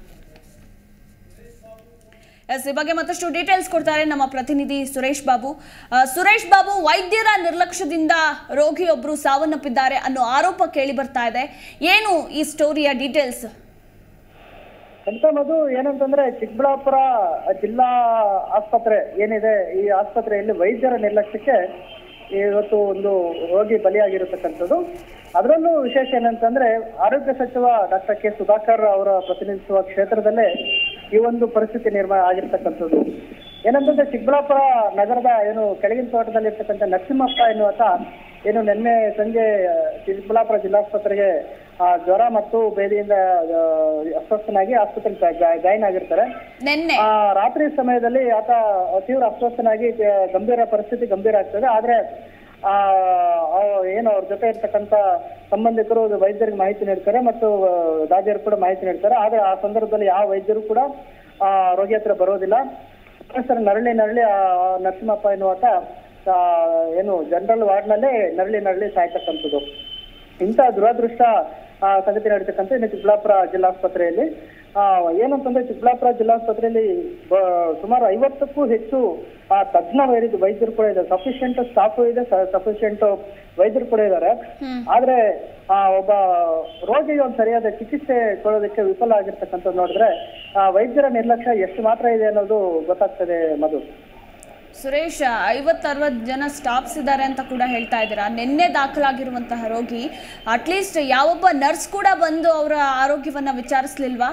ಎಸ್ ಈ ಬಗ್ಗೆ ಮತ್ತಷ್ಟು ಡೀಟೇಲ್ಸ್ ಕೊಡ್ತಾರೆ ನಮ್ಮ ಪ್ರತಿನಿಧಿ ಸುರೇಶ್ ಬಾಬು ಆ, ಸುರೇಶ್ ಬಾಬು ವೈದ್ಯರ ನಿರ್ಲಕ್ಷ್ಯದಿಂದ ರೋಗಿಯೊಬ್ಬರು ಸಾವನ್ನಪ್ಪಿದ್ದಾರೆ ಅನ್ನೋ ಆರೋಪ ಕೇಳಿ ಬರ್ತಾ ಇದೆ ಏನು ಈ ಸ್ಟೋರಿಯ ಡೀಟೇಲ್ಸ್ ಅಂತ ಮಧು ಏನಂತಂದ್ರೆ ಚಿಕ್ಕಬಳ್ಳಾಪುರ ಜಿಲ್ಲಾ ಆಸ್ಪತ್ರೆ ಏನಿದೆ ಈ ಆಸ್ಪತ್ರೆಯಲ್ಲಿ ವೈದ್ಯರ ನಿರ್ಲಕ್ಷ್ಯಕ್ಕೆ ಇವತ್ತು ಒಂದು ರೋಗಿ ಬಲಿಯಾಗಿರತಕ್ಕಂಥದ್ದು ಅದರಲ್ಲೂ ವಿಶೇಷ ಏನಂತಂದ್ರೆ ಆರೋಗ್ಯ ಸಚಿವ ಡಾಕ್ಟರ್ ಕೆ ಸುಧಾಕರ್ ಅವರ ಪ್ರತಿನಿಧಿಸುವ ಕ್ಷೇತ್ರದಲ್ಲೇ ಈ ಒಂದು ಪರಿಸ್ಥಿತಿ ನಿರ್ಮಾಣ ಆಗಿರ್ತಕ್ಕಂಥದ್ದು ಏನಂತಂದ್ರೆ ಚಿಕ್ಕಬಳ್ಳಾಪುರ ನಗರದ ಏನು ಕೆಳಗಿನ ತೋಟದಲ್ಲಿ ಇರ್ತಕ್ಕಂಥ ನರಸಿಂಹಪ್ಪ ಎನ್ನುವಾತ ಏನು ನಿನ್ನೆ ಸಂಜೆ ಆ, ಚಿಕ್ಕಬಳ್ಳಾಪುರ ಜಿಲ್ಲಾಸ್ಪತ್ರೆಗೆ ಆ, ಜ್ವರ ಮತ್ತು ಬೇದಿಯಿಂದ ಆ, ಅಸ್ವಸ್ಥನಾಗಿ ಆಸ್ಪತ್ರೆಗೆ ಜಾಯಿನ್ ಆಗಿರ್ತಾರೆ ನಿನ್ನೆ ಆ ರಾತ್ರಿ ಸಮಯದಲ್ಲಿ ಆತ ತೀವ್ರ ಅಸ್ವಸ್ಥನಾಗಿ ಆ, ಗಂಭೀರ ಪರಿಸ್ಥಿತಿ ಗಂಭೀರ ಆಗ್ತದೆ ಆದ್ರೆ ಆ ಆ, ಏನು ಅವ್ರ ಜೊತೆ ಇರ್ತಕ್ಕಂತ ಸಂಬಂಧಿಕರು ವೈದ್ಯರಿಗೆ ಮಾಹಿತಿ ನೀಡ್ತಾರೆ ಮತ್ತು ಆ, ದಾದಿಯರು ಕೂಡ ಮಾಹಿತಿ ನೀಡ್ತಾರೆ ಆದ್ರೆ ಆ ಸಂದರ್ಭದಲ್ಲಿ ಯಾವ ವೈದ್ಯರು ಕೂಡ ಆ ರೋಗಿ ಹತ್ರ ಬರೋದಿಲ್ಲ ಸರ್ ನರಳಿ ನರಳಿ ಆ ನರಸಿಂಹಪ್ಪ ಎನ್ನುವಾತ ಆ, ಏನು ಜನರಲ್ ವಾರ್ಡ್ನಲ್ಲೇ ನರಳಿ ನರಳಿ ಸಾಯ್ತಕ್ಕಂಥದ್ದು ಇಂಥ ದುರದೃಷ್ಟ ಆ, ಸಂಗತಿ ನಡೀತಕ್ಕಂಥ ಇನ್ನು ಚಿಕ್ಕಬಳ್ಳಾಪುರ ಜಿಲ್ಲಾಸ್ಪತ್ರೆಯಲ್ಲಿ ಆ, ಏನಂತಂದ್ರೆ ಚಿಕ್ಕಬಳ್ಳಾಪುರ ಜಿಲ್ಲಾಸ್ಪತ್ರೆಯಲ್ಲಿ ಬ- ಸುಮಾರು ಐವತ್ತಕ್ಕೂ ಹೆಚ್ಚು ಆ, ತಜ್ಞ ವೈದ್ಯ ವೈದ್ಯರು ಕೂಡ ಇದೆ ಸಫಿಶಿಯಂಟ್ ಸ್ಟಾಫ್ ಇದೆ ಸಫಿಶಿಯಂಟ್ ವೈದ್ಯರು ಕೂಡ ಇದ್ದಾರೆ ಆದ್ರೆ ಆ, ಒಬ್ಬ ರೋಗಿಗೆ ಒಂದು ಸರಿಯಾದ ಚಿಕಿತ್ಸೆ ಕೊಡೋದಕ್ಕೆ ವಿಫಲ ಆಗಿರ್ತಕ್ಕಂಥದ್ದು ನೋಡಿದ್ರೆ ಆ, ವೈದ್ಯರ ನಿರ್ಲಕ್ಷ್ಯ ಎಷ್ಟು ಮಾತ್ರ ಇದೆ ಅನ್ನೋದು ಗೊತ್ತಾಗ್ತದೆ ಮಧು ಸುರೇಶ್ ಐವತ್ತು ಅರವತ್ತು ಜನ ಸ್ಟಾಫ್ಸ್ ಇದ್ದಾರೆ ಅಂತ ಕೂಡ ಹೇಳ್ತಾ ಇದ್ದೀರಾ ನಿನ್ನೆ ದಾಖಲಾಗಿರುವಂತಹ ರೋಗಿ ಅಟ್ಲೀಸ್ಟ್ ಯಾವೊಬ್ಬ ನರ್ಸ್ ಕೂಡ ಬಂದು ಅವರ ಆರೋಗ್ಯವನ್ನ ವಿಚಾರಿಸ್ಲಿಲ್ವಾ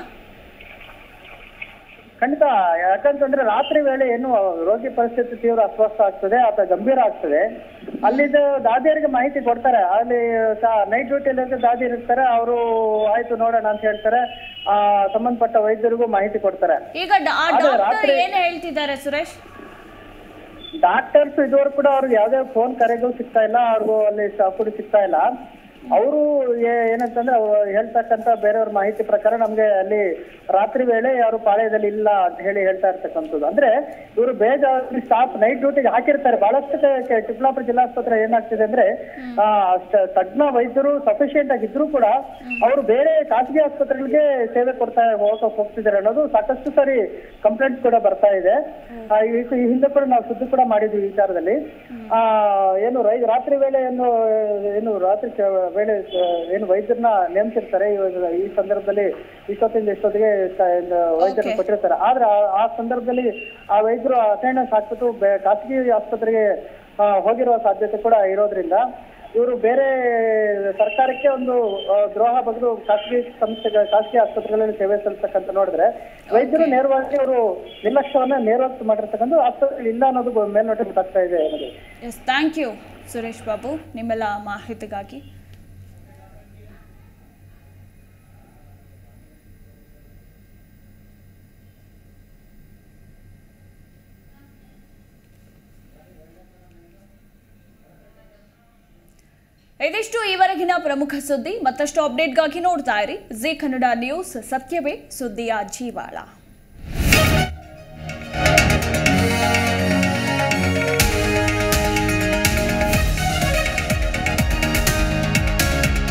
ಖಂಡಿತ ಯಾಕಂತಂದ್ರೆ ರಾತ್ರಿ ವೇಳೆ ಏನು ರೋಗಿ ಪರಿಸ್ಥಿತಿ ತೀವ್ರ ಅಸ್ವಸ್ಥ ಆಗ್ತದೆ ಅಥವಾ ಗಂಭೀರ ಆಗ್ತದೆ ಅಲ್ಲಿದ್ದ ದಾದಿಯರಿಗೆ ಮಾಹಿತಿ ಕೊಡ್ತಾರೆ ಅಲ್ಲಿ ನೈಟ್ ಡ್ಯೂಟಿಯಲ್ಲಿ ಇರೋ ದಾದಿಯರು ಇರ್ತಾರೆ ಅವರು ಆಯ್ತು ನೋಡೋಣ ಅಂತ ಹೇಳ್ತಾರೆ ಆ ಸಂಬಂಧಪಟ್ಟ ವೈದ್ಯರಿಗೂ ಮಾಹಿತಿ ಕೊಡ್ತಾರೆ ಈಗ ಡ- ಆ ಅದೇ ಡಾಕ್ಟರ್ ರಾತ್ರಿ- ಏನು ಹೇಳ್ತಿದ್ದಾರೆ ಸುರೇಶ್ ಡಾಕ್ಟರ್ಸ್ ಇದುವರೆಗೂ ಕೂಡ ಅವ್ರಿಗೆ ಯಾವ್ದೇ ಫೋನ್ ಕರೆಗೂ ಸಿಗ್ತಾ ಇಲ್ಲ ಅವ್ರಿಗೂ ಅಲ್ಲಿ ಸ್ಟಾಫ್ ಕೂಡ ಸಿಗ್ತಾ ಇಲ್ಲ ಅವರು ಏನಂತಂದ್ರೆ ಅವ್ರು ಹೇಳ್ತಕ್ಕಂತ ಬೇರೆಯವ್ರ ಮಾಹಿತಿ ಪ್ರಕಾರ ನಮ್ಗೆ ಅಲ್ಲಿ ರಾತ್ರಿ ವೇಳೆ ಯಾರು ಪಾಳ್ಯದಲ್ಲಿ ಇಲ್ಲ ಅಂತ ಹೇಳಿ ಹೇಳ್ತಾ ಇರ್ತಕ್ಕಂಥದ್ದು ಅಂದ್ರೆ ಇವರು ಬೇಗ ಸ್ಟಾಫ್ ನೈಟ್ ಡ್ಯೂಟಿಗೆ ಹಾಕಿರ್ತಾರೆ ಬಹಳಷ್ಟು ಕ- ಕ- ಚಿಕ್ಕಬಳ್ಳಾಪುರ ಜಿಲ್ಲಾಸ್ಪತ್ರೆ ಏನಾಗ್ತಿದೆ ಅಂದ್ರೆ ಆ, ಅಷ್ಟ- ತಜ್ಞ ವೈದ್ಯರು ಸಫಿಶಿಯಂಟ್ ಆಗಿದ್ರು ಕೂಡ ಅವರು ಬೇರೆ ಖಾಸಗಿ ಆಸ್ಪತ್ರೆಗಳಿಗೆ ಸೇವೆ ಕೊಡ್ತಾ ಹೋಗಕ್ ಹೋಗ್ತಿದ್ದಾರೆ ಅನ್ನೋದು ಸಾಕಷ್ಟು ಸಾರಿ ಕಂಪ್ಲೇಂಟ್ ಕೂಡ ಬರ್ತಾ ಇದೆ ಆ, ಈ ಈ ಹಿಂದೆ ಕೂಡ ನಾವು ಸುದ್ದಿ ಕೂಡ ಮಾಡಿದ್ವಿ ಈ ವಿಚಾರದಲ್ಲಿ ಆ ಏನು ರೈ ರಾತ್ರಿ ವೇಳೆ ಏನು ಏನು ರಾತ್ರಿ ಕ- ವೇಳೆ ಆ, ಏನು ವೈದ್ಯರನ್ನ ನೇಮಿಸಿರ್ತಾರೆ ಇವಾಗ ಈ ಸಂದರ್ಭದಲ್ಲಿ ಇಷ್ಟೊತ್ತಿಂದ ಇಷ್ಟೊತ್ತಿಗೆ ಕ- ಏನು ವೈದ್ಯರನ್ನ Okay. ಕೊಟ್ಟಿರ್ತಾರೆ ಆದ್ರೆ ಆ- ಆ ಸಂದರ್ಭದಲ್ಲಿ ಆ ವೈದ್ಯರು ಅಟೆಂಡೆನ್ಸ್ ಹಾಕ್ಬಿಟ್ಟು ಬೆ- ಖಾಸಗಿ ಆಸ್ಪತ್ರೆಗೆ ಆ, ಹೋಗಿರುವ ಸಾಧ್ಯತೆ ಕೂಡ ಇರೋದ್ರಿಂದ ಇವರು ಬೇರೆ ಸರ್ಕಾರಕ್ಕೆ ಒಂದು ಆ, ದ್ರೋಹ ಬಗೆದು ಖಾಸಗಿ ಸಂಸ್ಥೆಗಳ ಖಾಸಗಿ ಆಸ್ಪತ್ರೆಗಳಲ್ಲಿ ಸೇವೆ ಸಲ್ಲಿಸ್ತಕ್ಕಂತ ನೋಡಿದ್ರೆ ವೈದ್ಯರು ನೇರವಾಗಿ ಅವರು ನಿರ್ಲಕ್ಷ್ಯವನ್ನ ನೇರವಾಗಿ ಮಾಡಿರ್ತಕ್ಕಂಥ ಆಸ್ಪತ್ರೆ ಇಲ್ಲ ಅನ್ನೋದು ಮೇಲ್ನೋಟ ಗೊತ್ತಾಗ್ತಾ ಇದೆ ನನಗೆ yes thank you Suresh Babu ನಿಮ್ಮೆಲ್ಲ ಮಾಹಿತಿಗಾಗಿ ಇದಿಷ್ಟು ಈವರೆಗಿನ ಪ್ರಮುಖ ಸುದ್ದಿ ಮತ್ತಷ್ಟು ಅಪ್ಡೇಟ್ಗಾಗಿ ನೋಡ್ತಾ ಇರಿ ಜಿ ಕನ್ನಡ ನ್ಯೂಸ್ ಸತ್ಯವೇ ಸುದ್ದಿಯ ಜೀವಾಳ